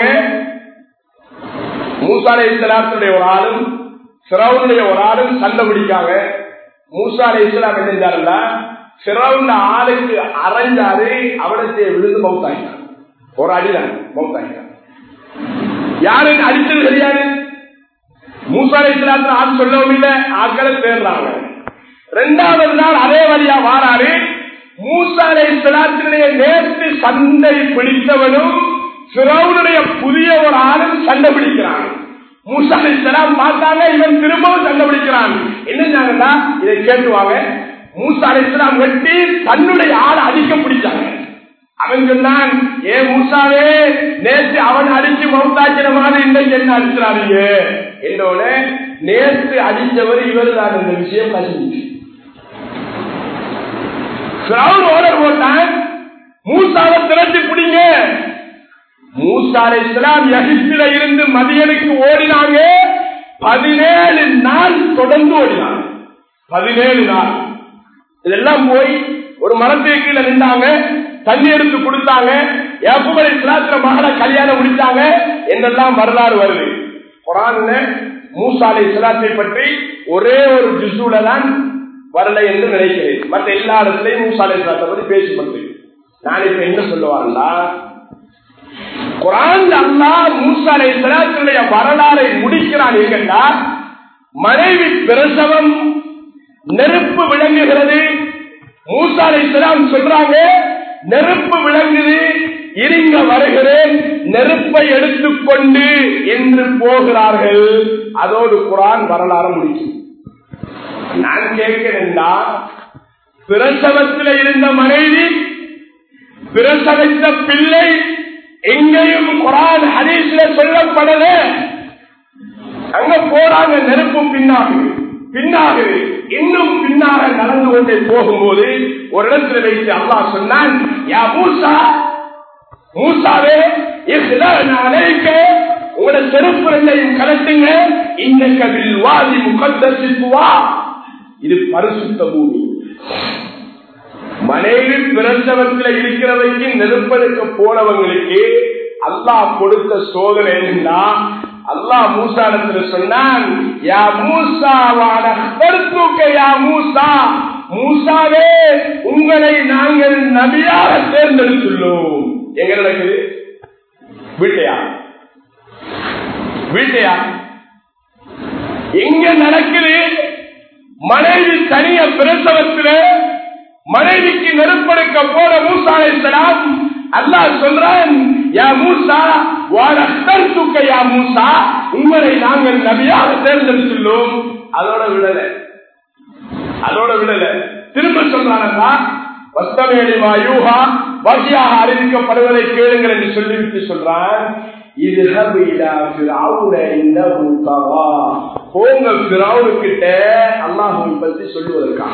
மூசா அலைசலாத்துடைய ஒரு ஆளும் சிறவுனுடைய ஒரு ஆளும் சண்டை பிடிக்காங்க மூசா அலை இஸ்லாம் என்ன செஞ்சாருன்னா சிறவுண்ட ஆளுக்கு அரைஞ்சாரு அவனத்தை விழுந்து மௌத்தாயினான் ஒரு அடிதான் மௌத்தாயினான் யாருக்கு அடித்தது தெரியாது மூசா அலை இஸ்லாத்துல ஆள் சொல்லவும் இல்லை ஆட்களை தேர்றாங்க ரெண்டாவது நாள் அதே வழியா வாராரு மூசா அலை இஸ்லாத்தினுடைய நேற்று சண்டை பிடித்தவனும் சிறவுனுடைய புதிய ஒரு ஆளும் சண்டை பிடிக்கிறான் மூசா அலை இஸ்லாம் பார்த்தாங்க இவன் திரும்பவும் சண்டை பிடிக்கிறான் என்ன இதை கேட்டுவாங்க மூசா அலை இஸ்லாம் வெட்டி தன்னுடைய ஆளை அடிக்க பிடிச்சாங்க அவன் சொன்னான் ஏ மூசாவே நேற்று அவன் அடிச்சு மௌத்தாக்கிற மாதிரி இன்றைக்கு என்ன அடிக்கிறாங்க என்னோட நேற்று அடித்தவர் இவர் தான் இந்த விஷயம் கசிஞ்சு ஓடர் போட்டான் மூசாவை திரட்டி பிடிங்க மூசாலை இஸ்லாம் எகிப்தில இருந்து மதியனுக்கு ஓடினாங்க பதினேழு நாள் தொடர்ந்து ஓடினாங்க பதினேழு நாள் இதெல்லாம் போய் ஒரு மரத்துக்கு கீழே நின்றாங்க தண்ணி எடுத்து கொடுத்தாங்க ஏப்புமலை இஸ்லாத்திர மகளை கல்யாணம் முடித்தாங்க என்றெல்லாம் வரலாறு வருது குரான்ல மூசாலை இஸ்லாத்தை பற்றி ஒரே ஒரு ஜிசுல தான் வரல என்று நினைக்கிறேன் மற்ற எல்லா இடத்துலையும் மூசாலை இஸ்லாத்தை பற்றி பேசப்பட்டு நான் இப்ப என்ன சொல்லுவாங்களா குரான் அல்லா மூசாலை இஸ்லாத்தினுடைய வரலாறை முடிக்கிறான் எங்கன்னா மனைவி பிரசவம் நெருப்பு விளங்குகிறது மூசாலை இஸ்லாம் சொல்றாங்க நெருப்பு விளங்குது இருங்க வருகிறேன் நெருப்பை எடுத்துக்கொண்டு என்று போகிறார்கள் அதோடு குரான் வரலாறு முடிக்கும் நான் கேட்கிறேன்டா பிரசவத்தில் இருந்த மனைவி பிரசவித்த பிள்ளை எங்கேயும் குரான் ஹதீஸ்ல சொல்லப்படல அங்க போறாங்க நெருப்பு பின்னாகு பின்னாகு இன்னும் பின்னாக நடந்து கொண்டே போகும்போது ஒரு இடத்துல வைத்து அல்லா சொன்னான் யா மூசா மூசாவே அழைக்க உங்களோட செருப்பு ரெண்டையும் கலட்டுங்க இந்த கவில் வாதி முகத்தசிப்புவா இது பரிசுத்த பூமி மனைவி பிரசவத்தில் இருக்கிறவைக்கு நெருப்பெடுக்க போனவங்களுக்கு அல்லாஹ் கொடுத்த சோதனை என்னன்னா அல்லாஹ் மூசாடத்துல சொன்னான் யா மூசாவான யா மூசா மூசாவே உங்களை நாங்கள் நபியாக தேர்ந்தெடுத்துள்ளோம் எங்க நடக்குது வீட்டையா வீட்டையா எங்க நடக்குது மனைவி தனிய பிரசவத்தில் மனைவிக்கு நெருப்படுக்க போன மூசாலை சலாம் அல்லாஹ் சொல்றான் யா மூசா வாழத்தூக்க யா மூசா உங்களை நாங்கள் நபியாக தேர்ந்தெடுத்துள்ளோம் அதோட விடல அதோட விடல திரும்ப சொல்றானா வஸ்தமேலிமா யூகா வகையாக அறிவிக்கப்படுவதை கேளுங்கள் என்று சொல்லிவிட்டு சொல்றான் இது போங்க கிட்ட அல்லாஹுவை பற்றி சொல்லுவதற்காக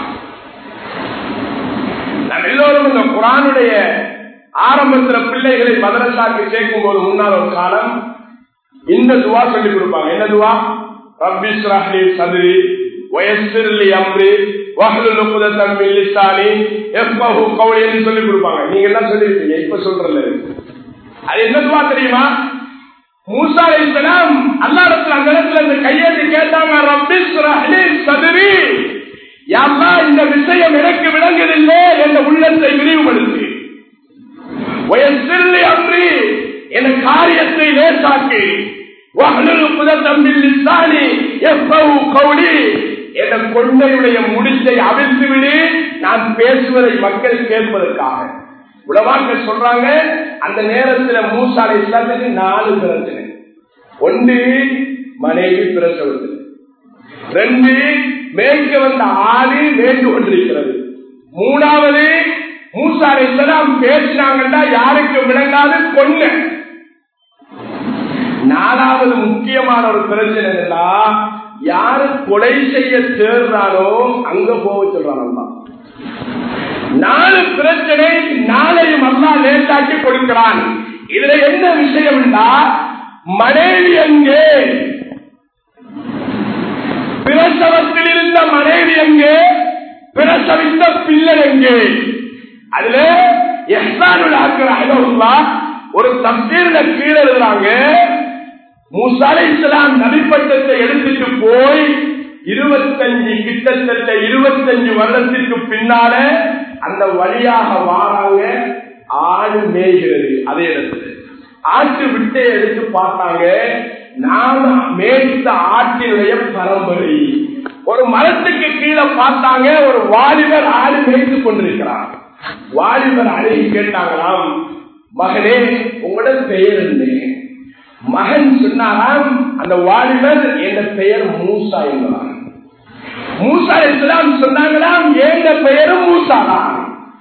நாம் எல்லோரும் இந்த குரானுடைய ஆரம்பத்துல பிள்ளைகளை மதரசாக்கு சேர்க்கும் போது முன்னால் ஒரு காலம் இந்த துவா சொல்லி கொடுப்பாங்க என்ன துவா ரப்பி ஸ்ரஹ்லி சதுரி வயசிர்லி அம்ரி வஹ்லுல் உக்தத்தம் மின் லிசானி யஃப்கஹு கௌலின்னு சொல்லி கொடுப்பாங்க நீங்க எல்லாம் சொல்லிருக்கீங்க இப்ப சொல்றல அது என்ன துவா தெரியுமா மூசா அலைஹிஸ்ஸலாம் அல்லாஹ்விடத்துல அந்த இடத்துல இந்த கையேந்தி கேட்டாங்க ரப்பி ஸ்ரஹ்லி சதுரி யா அல்லாஹ் இந்த விஷயம் எனக்கு விளங்குதில்லை என்ற உள்ளத்தை விரிவுபடுத்து வயசிர்லி அம்ரி என் காரியத்தை லேசாக்கி என்ற கொள்ளையுடைய முடிச்சை அவிழ்த்து விடு நான் பேசுவதை மக்கள் கேட்பதற்காக உலமாக்கள் சொல்றாங்க அந்த நேரத்துல மூசாலை இஸ்லாத்துக்கு நாலு பிரச்சனை ஒன்று மனைவி பிரசவத்து ரெண்டு மேய்க்க வந்த ஆடு மேய்ந்து கொண்டிருக்கிறது மூணாவது மூசாலை இஸ்லாம் பேசினாங்கன்னா யாருக்கு விளங்காது கொன்ன நாலாவது முக்கியமான ஒரு பிரச்சனை என்னன்னா யாரு கொலை செய்ய தேர்றானோ அங்க போக சொல்றான் நாலு பிரச்சனை நாளையும் அல்லா லேட்டாக்கி கொடுக்கிறான் இதுல என்ன விஷயம் மனைவி எங்கே பிரசவத்தில் இருந்த மனைவி எங்கே பிரசவித்த பிள்ளை எங்கே அதுல எஹ்சானுல் ஆக்கிற அழகுல்லா ஒரு தப்தீர்ல கீழே எழுதுறாங்க மூசாலை இஸ்லாம் நபிப்பட்டத்தை எடுத்துட்டு போய் இருபத்தஞ்சு கிட்டத்தட்ட இருபத்தஞ்சு வருடத்திற்கு பின்னால அந்த வழியாக வாராங்க ஆடு மேய்கிறது அதே இடத்துல ஆட்டு விட்டை எடுத்து பார்த்தாங்க நாம மேய்த்த ஆட்டினுடைய பரம்பரை ஒரு மரத்துக்கு கீழே பார்த்தாங்க ஒரு வாலிபர் ஆடு மேய்த்து கொண்டிருக்கிறார் வாலிபர் அழகி கேட்டாங்களாம் மகனே உங்களோட பெயர் என்ன மகன் சொன்னாராம் அந்த வாலிபர் என்ற பெயர் மூசா என்பதாம் மூசா இஸ்லாம் சொன்னாங்களாம் எந்த பெயரும் மூசாதான்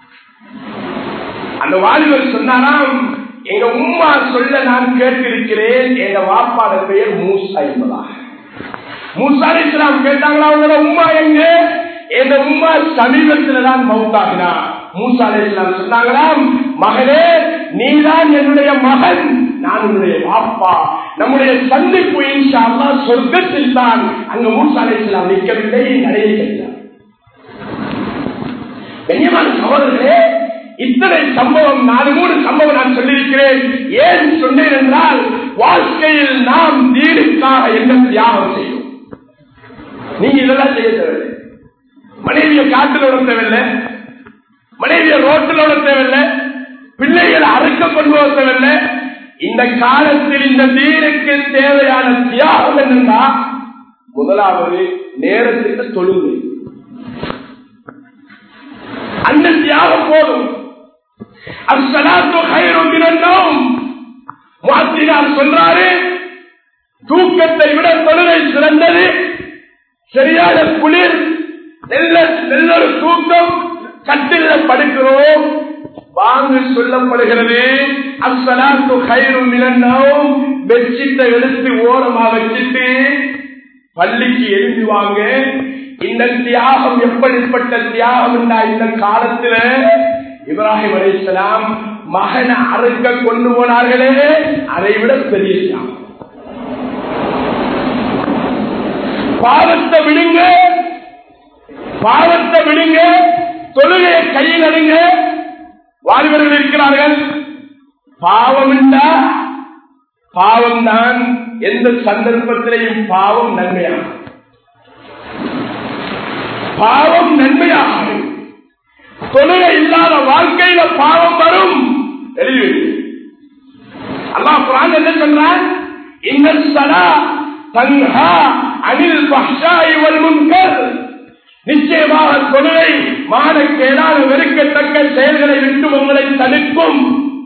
அந்த வாலிபர் சொன்னாராம் எங்க உம்மா சொல்ல நான் கேட்டிருக்கிறேன் எங்க வாப்பாட பெயர் மூசா என்பதா மூசா இஸ்லாம் கேட்டாங்களா உங்களோட உம்மா எங்க எங்க உம்மா சமீபத்துல தான் மவுத்தாகினா மூசா இஸ்லாம் சொன்னாங்களாம் மகனே நீதான் என்னுடைய மகன் நான் உன்னுடைய பாப்பா நம்முடைய சந்திப்பு இன்ஷா அல்லா சொர்க்கத்தில் தான் அங்க மூசா இஸ்லாம் நிற்கவில்லை நடையில்லை கண்ணியமான சகோதரர்களே இத்தனை சம்பவம் நாலு மூணு சம்பவம் நான் சொல்லியிருக்கிறேன் ஏன் சொன்னேன் என்றால் வாழ்க்கையில் நாம் தீனுக்காக என்ன தியாகம் செய்யும் நீங்க இதெல்லாம் செய்ய தேவையில்லை மனைவியை காட்டில் விட தேவையில்லை மனைவியை ரோட்டில் விட தேவையில்லை பிள்ளைகளை அறுக்க கொண்டு வர தேவையில்லை இந்த காலத்தில் இந்த தீனுக்கு தேவையான தியாகம் என்னன்னா முதலாவது நேரத்துக்கு தொழுகை அந்த தியாகம் போதும் சொல்றாரு தூக்கத்தை விட தொழுகை சிறந்தது சரியான குளிர் நெல்ல நெல்லொரு தூக்கம் கட்டில படுக்கிறோம் வாங்க சொல்லப்படுகிறது அசலாத்து கயிறும் இழந்தோம் பெட்ஷீட்டை எடுத்து ஓரமா வச்சுட்டு பள்ளிக்கு எழுதி வாங்க இந்த தியாகம் எப்படிப்பட்ட தியாகம் என்றா இந்த காலத்துல இப்ராஹிம் அலிஸ்லாம் மகனை அறுக்க கொண்டு போனார்களே அதை விட பெரிய தியாகம் பாவத்தை விடுங்க பாவத்தை விடுங்க தொழுகையை கையில் அடுங்க வாலிபர்கள் இருக்கிறார்கள் பாவம் என்றா பாவம் தான் எந்த சந்தர்ப்பத்திலையும் பாவம் நன்மையாகும் பாவம் நன்மையாகும் தொழுகை இல்லாத வாழ்க்கையில பாவம் வரும் எழுதி அல்லா குரான் என்ன சொல்றான் இந்த சலா தன்ஹா அனில் பஹ்ஷா இவள் முன்கர் நிச்சயமாக தொழுகை மானக்கேடான வெறுக்கத்தக்க செயல்களை விட்டு உங்களை தடுக்கும்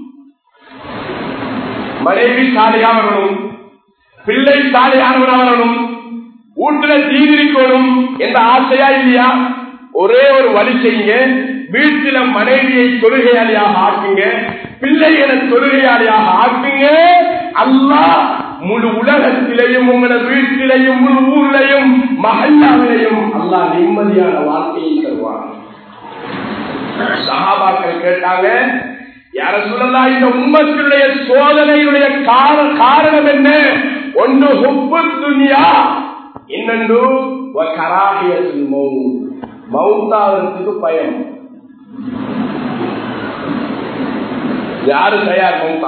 மனைவி சாலையாக வரணும் பிள்ளை சாலையானவராக வரணும் வீட்டுல தீவிரிக்கணும் என்ற ஆசையா இல்லையா ஒரே ஒரு வழி செய்யுங்க வீட்டில மனைவியை தொழுகையாளியாக ஆக்குங்க பிள்ளைகளை தொழுகையாளியாக ஆக்குங்க அல்லா முழு உலகத்திலையும் உங்களோட வீட்டிலையும் முழு ஊர்லையும் மகல்லாவிலையும் அல்லா நிம்மதியான வாழ்க்கையை தருவார் சகாபாக்கள் கேட்டாங்க யார சொல்லலாம் இந்த உண்மத்தினுடைய சோதனையுடைய காரணம் என்ன ஒன்று ஹுப்பு துணியா இன்னொன்று கராகியத்தின் மௌத் மௌத்தாவதுக்கு பயம் யாரு தயார் மௌத்தா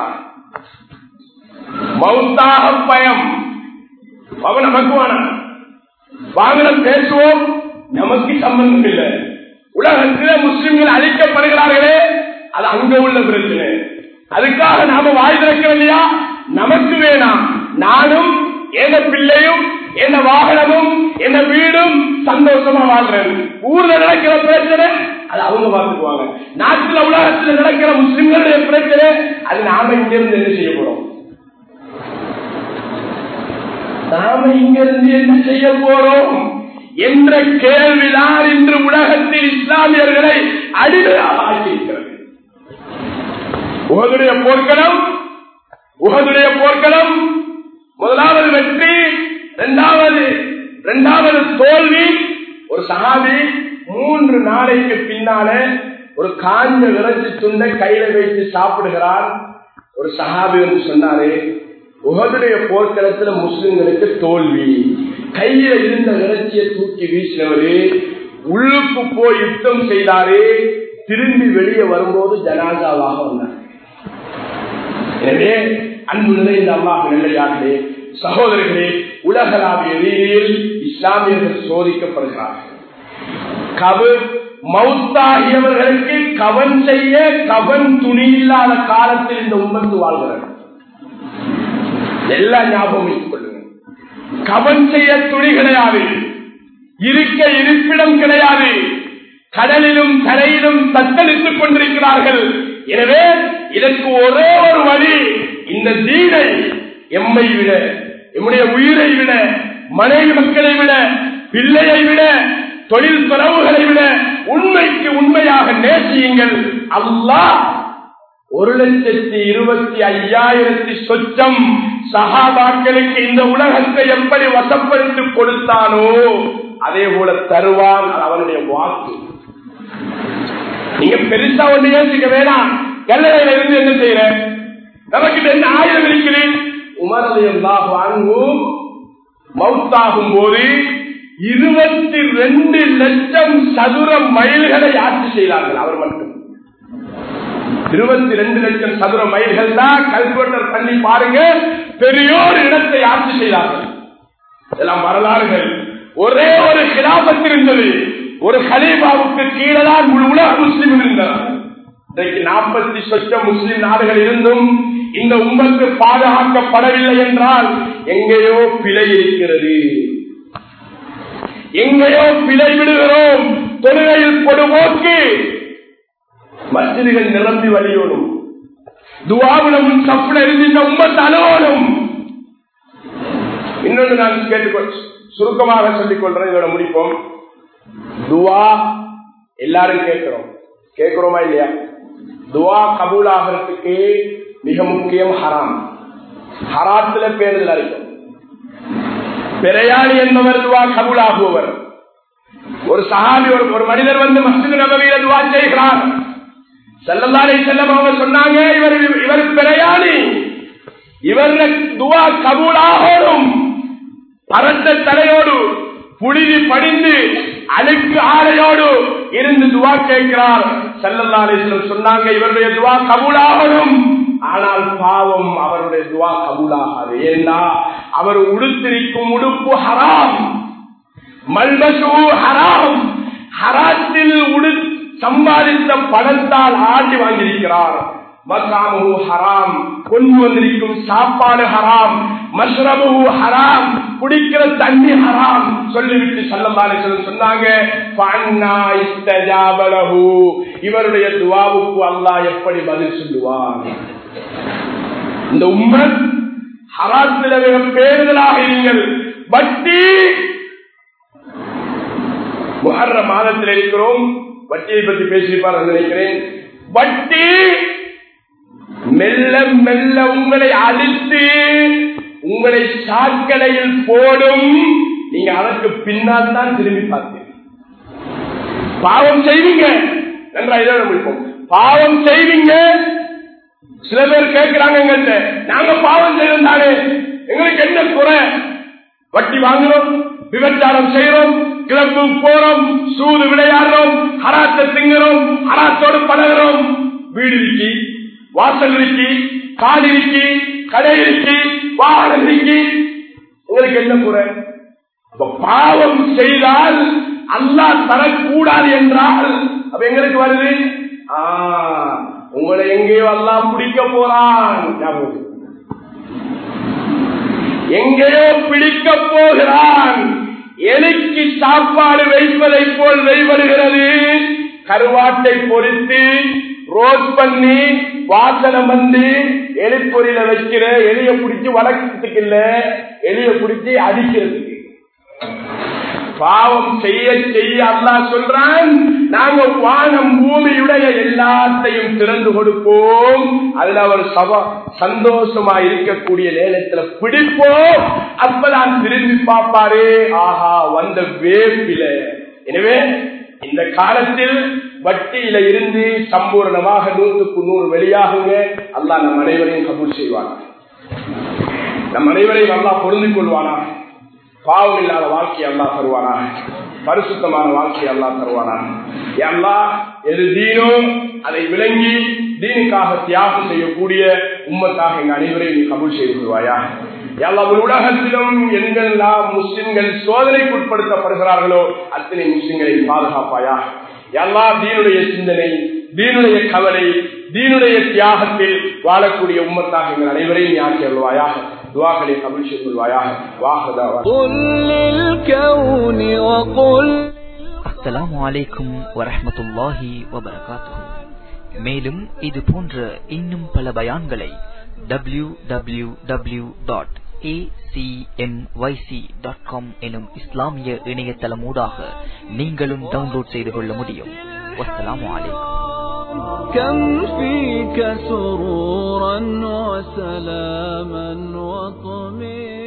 மௌத்தாக பயம் அவன் நமக்கு வேணாம் வாங்கின பேசுவோம் நமக்கு சம்பந்தம் இல்லை உலகத்திலே முஸ்லிம்கள் அழிக்கப்படுகிறார்களே அது அங்க உள்ள பிரச்சனை அதுக்காக நாம வாய் திறக்க இல்லையா நமக்கு வேணாம் நானும் எந்த பிள்ளையும் என்ன வாகனமும் என்ன வீடும் சந்தோஷமா வாழ்றேன் ஊர்ல நடக்கிற பிரச்சனை அது அவங்க பார்த்துக்குவாங்க நாட்டுல உலகத்துல நடக்கிற முஸ்லிம்களுடைய பிரச்சனை அது நாம இங்க இருந்து என்ன செய்ய போறோம் நாம இங்க இருந்து என்ன செய்ய போறோம் என்ற கேள்விதான் இன்று உலகத்தில் இஸ்லாமியர்களை அடிமையாக ஆக்கியிருக்கிறது உகதுடைய போர்க்களம் உகதுடைய போர்க்களம் முதலாவது வெற்றி இரண்டாவது இரண்டாவது தோல்வி ஒரு சகாபி மூன்று நாளைக்கு பின்னாலே ஒரு காஞ்ச விரைச்சி துண்டை கையில வைத்து சாப்பிடுகிறார் ஒரு சகாபி என்று சொன்னாரு உகதுடைய போர்க்களத்துல முஸ்லிம்களுக்கு தோல்வி கையில இருந்த இறைச்சியை தூக்கி வீசினவரு உள்ளுக்கு போய் யுத்தம் செய்தாரு திரும்பி வெளியே வரும்போது ஜனாதாவாக வந்தார் எனவே அன்பு நிறைந்த அல்லாஹ் நிலையாகவே சகோதரர்களே உலகளாவிய ரீதியில் இஸ்லாமியர்கள் சோதிக்கப்படுகிறார்கள் கவு மௌத்தாகியவர்களுக்கு கவன் செய்ய கவன் துணி இல்லாத காலத்தில் இந்த உம்மத்து வாழ்கிறது எல்லாம் ஞாபகம் வைத்துக் கொள்ளுங்க கவன் செய்ய துணி கிடையாது இருக்க இருப்பிடம் கிடையாது கடலிலும் கரையிலும் தத்தளித்துக் கொண்டிருக்கிறார்கள் எனவே இதற்கு ஒரே ஒரு வழி இந்த தீனை எம்மை விட எம்முடைய உயிரை விட மனைவி மக்களை விட பிள்ளையை விட தொழில் துறவுகளை விட உண்மைக்கு உண்மையாக நேசியுங்கள் அல்லாஹ் ஒரு லட்சத்தி இருபத்தி ஐயாயிரத்தி சொச்சம் சகாபாக்களுக்கு இந்த உலகத்தை எப்படி வசப்படுத்தி கொடுத்தானோ அதே போல தருவான் அது அவனுடைய வாக்கு நீங்க பெருசா ஒண்ணு யோசிக்க வேணாம் கல்லறையில இருந்து என்ன செய்யற நமக்கு என்ன ஆயுதம் இருக்குது உமரதையெல்லாம் வாங்கும் மவுத்தாகும் போது இருபத்தி ரெண்டு லட்சம் சதுர மைல்களை ஆட்சி செய்தார்கள் அவர் மட்டும் இருபத்தி ரெண்டு லட்சம் சதுர மைல்கள் தான் கல்குவட்டர் பண்ணி பாருங்க பெரியோர் இடத்தை ஆட்சி செய்தார்கள் இதெல்லாம் வரலாறுகள் ஒரே ஒரு கிராமத்தில் இருந்தது ஒரு ஹலீபாவுக்கு கீழே தான் முழு உலக முஸ்லிம் இருந்தார் இன்றைக்கு நாற்பத்தி சொச்சம் முஸ்லிம் நாடுகள் இருந்தும் இந்த உம்மத்து பாதுகாக்கப்படவில்லை என்றால் எங்கேயோ பிழை இருக்கிறது எங்கேயோ பிழை விடுகிறோம் தொழுகையில் பொடுபோக்கு மசிதிகள் நிரம்பி வழியோடும் துவாவிலும் சப்புல இருந்து இந்த உம்மத்து அலுவலும் இன்னொன்று நான் கேட்டுக்கொள் சுருக்கமாக சொல்லிக் கொள்றேன் இதோட முடிப்போம் துவா எல்லாரும் கேட்கிறோம் கேட்கிறோமா இல்லையா துவா கபூல் ஆகிறதுக்கு மிக முக்கியம் ஹராம் ஹராத்துல பேருதல் அளிக்கும் பிரயாணி என்பவர் துவா கபூல் ஆகுபவர் ஒரு சஹாபி ஒரு ஒரு மனிதர் வந்து மஸ்ஜித் நபவியில துவா செய்கிறார் செல்லல்லாரை செல்லம் அவங்க சொன்னாங்க இவர் இவர் பிரயாணி இவர் துவா கபூலாகணும் பரந்த தலையோடு புழுதி படிந்து அழுக்கு ஆடையோடு இருந்து துவா கேட்கிறார் செல்லல்லாரேஸ்வரம் சொன்னாங்க இவருடைய துவா கபூலாகணும் ஆனால் பாவம் அவருடைய துவா கபூலாகாது ஏன்னா அவர் உடுத்திருக்கும் உடுப்பு ஹராம் மல்பசு ஹராம் ஹராத்தில் உடு சம்பாதித்த பணத்தால் ஆட்டி வாங்கியிருக்கிறார் மசாமு ஹராம் கொண்டு வந்திருக்கும் சாப்பாடு ஹராம் மஷ்ரபு ஹராம் குடிக்கிற தண்ணி ஹராம் சொல்லிவிட்டு சல்லம்பாலே சொன்னாங்க இவருடைய துவாவுக்கு அல்லாஹ் எப்படி பதில் சொல்லுவார் இந்த உம்மன் ஹராத்தில் மிக பேருதலாக இருங்கள் வட்டி முகர்ற மாதத்தில் இருக்கிறோம் வட்டியை பற்றி பேசியிருப்பார் நினைக்கிறேன் வட்டி மெல்ல மெல்ல உங்களை அழித்து உங்களை சாக்கடையில் போடும் நீங்க அதற்கு பின்னால் தான் திரும்பி பார்த்தீங்க பாவம் செய்வீங்க நன்றா இதோட முடிப்போம் பாவம் செய்வீங்க சில பேர் கேட்கிறாங்க எங்கள்கிட்ட நாங்க பாவம் செய்யறோம் தானே எங்களுக்கு என்ன குறை வட்டி வாங்குறோம் விபச்சாரம் செய்யறோம் கிளப்பு போறோம் சூது விளையாடுறோம் ஹராத்தை திங்குறோம் ஹராத்தோடு பழகிறோம் வீடு இருக்கி வாசல் இருக்கி காடு இருக்கி கடை இருக்கி வாகனம் இருக்கி உங்களுக்கு என்ன குறை அப்ப பாவம் செய்தால் அல்லாஹ் தரக்கூடாது என்றால் அப்ப எங்களுக்கு வருது ஆ, உங்களை எங்கேயோ அல்லாஹ் பிடிக்க போறான் ஞாபகம் வச்சுக்கோங்க. எங்கேயோ பிடிக்க போகிறான் எலிக்கு சாப்பாடு வைப்பதை போல் வெளிவருகிறது கருவாட்டை பொறித்து ரோஸ் பண்ணி வாசனம் வந்து எலிப்பொறியில வைக்கிற எலிய பிடிச்சி வளர்க்கறதுக்கு இல்ல எலிய பிடிச்சி அடிக்கிறதுக்கு பாவம் செய்ய செய்ய அல்லாஹ் சொல்றான் நாங்க வானம் பூமியுடைய எல்லாத்தையும் திறந்து கொடுப்போம் அதுல அவர் சபா சந்தோஷமா இருக்கக்கூடிய நேரத்துல பிடிப்போம் அப்பதான் திரும்பி பார்ப்பாரு ஆஹா வந்த வேப்பில எனவே இந்த காலத்தில் வட்டியில இருந்து சம்பூர்ணமாக நூற்றுக்கு நூறு வெளியாகுங்க அல்லாஹ் நம் அனைவரையும் கபூல் செய்வாங்க நம் அனைவரையும் அல்லாஹ் பொருந்திக் கொள்வானா பாவம் இல்லாத வாழ்க்கை அல்லா தருவானா பரிசுத்தமான வாழ்க்கை அல்லா தருவானா அல்லா எது தீனோ அதை விளங்கி தீனுக்காக தியாகம் செய்யக்கூடிய உம்மத்தாக எங்க அனைவரையும் நீ கபூல் செய்து கொள்வாயா எல்லா உலகத்திலும் எங்கெல்லாம் முஸ்லிம்கள் சோதனைக்குட்படுத்தப்படுகிறார்களோ அத்தனை முஸ்லிம்களை பாதுகாப்பாயா எல்லா தீனுடைய சிந்தனை தீனுடைய கவலை தீனுடைய தியாகத்தில் வாழக்கூடிய உம்மத்தாக எங்கள் அனைவரையும் நீ ஆக்கி அருள்வாயாக துவாக்களை கபில் செய்து கொள்வாயாக வாகதா قل للكون وقل அஸ்ஸலாமு அலைக்கும் வரஹ்மத்துல்லாஹி வபரகாத்துஹு மேலும் இது போன்ற இன்னும் பல பயான்களை டபிள்யூ டபிள்யூ டபிள்யூ டாட் எனும் இஸ்லாமிய இணையதளமூடாக நீங்களும் டவுன்லோட் செய்து கொள்ள முடியும் வஸ்ஸலாமு அலைக்கும் كم فيك سرورا وسلاما وطمئنا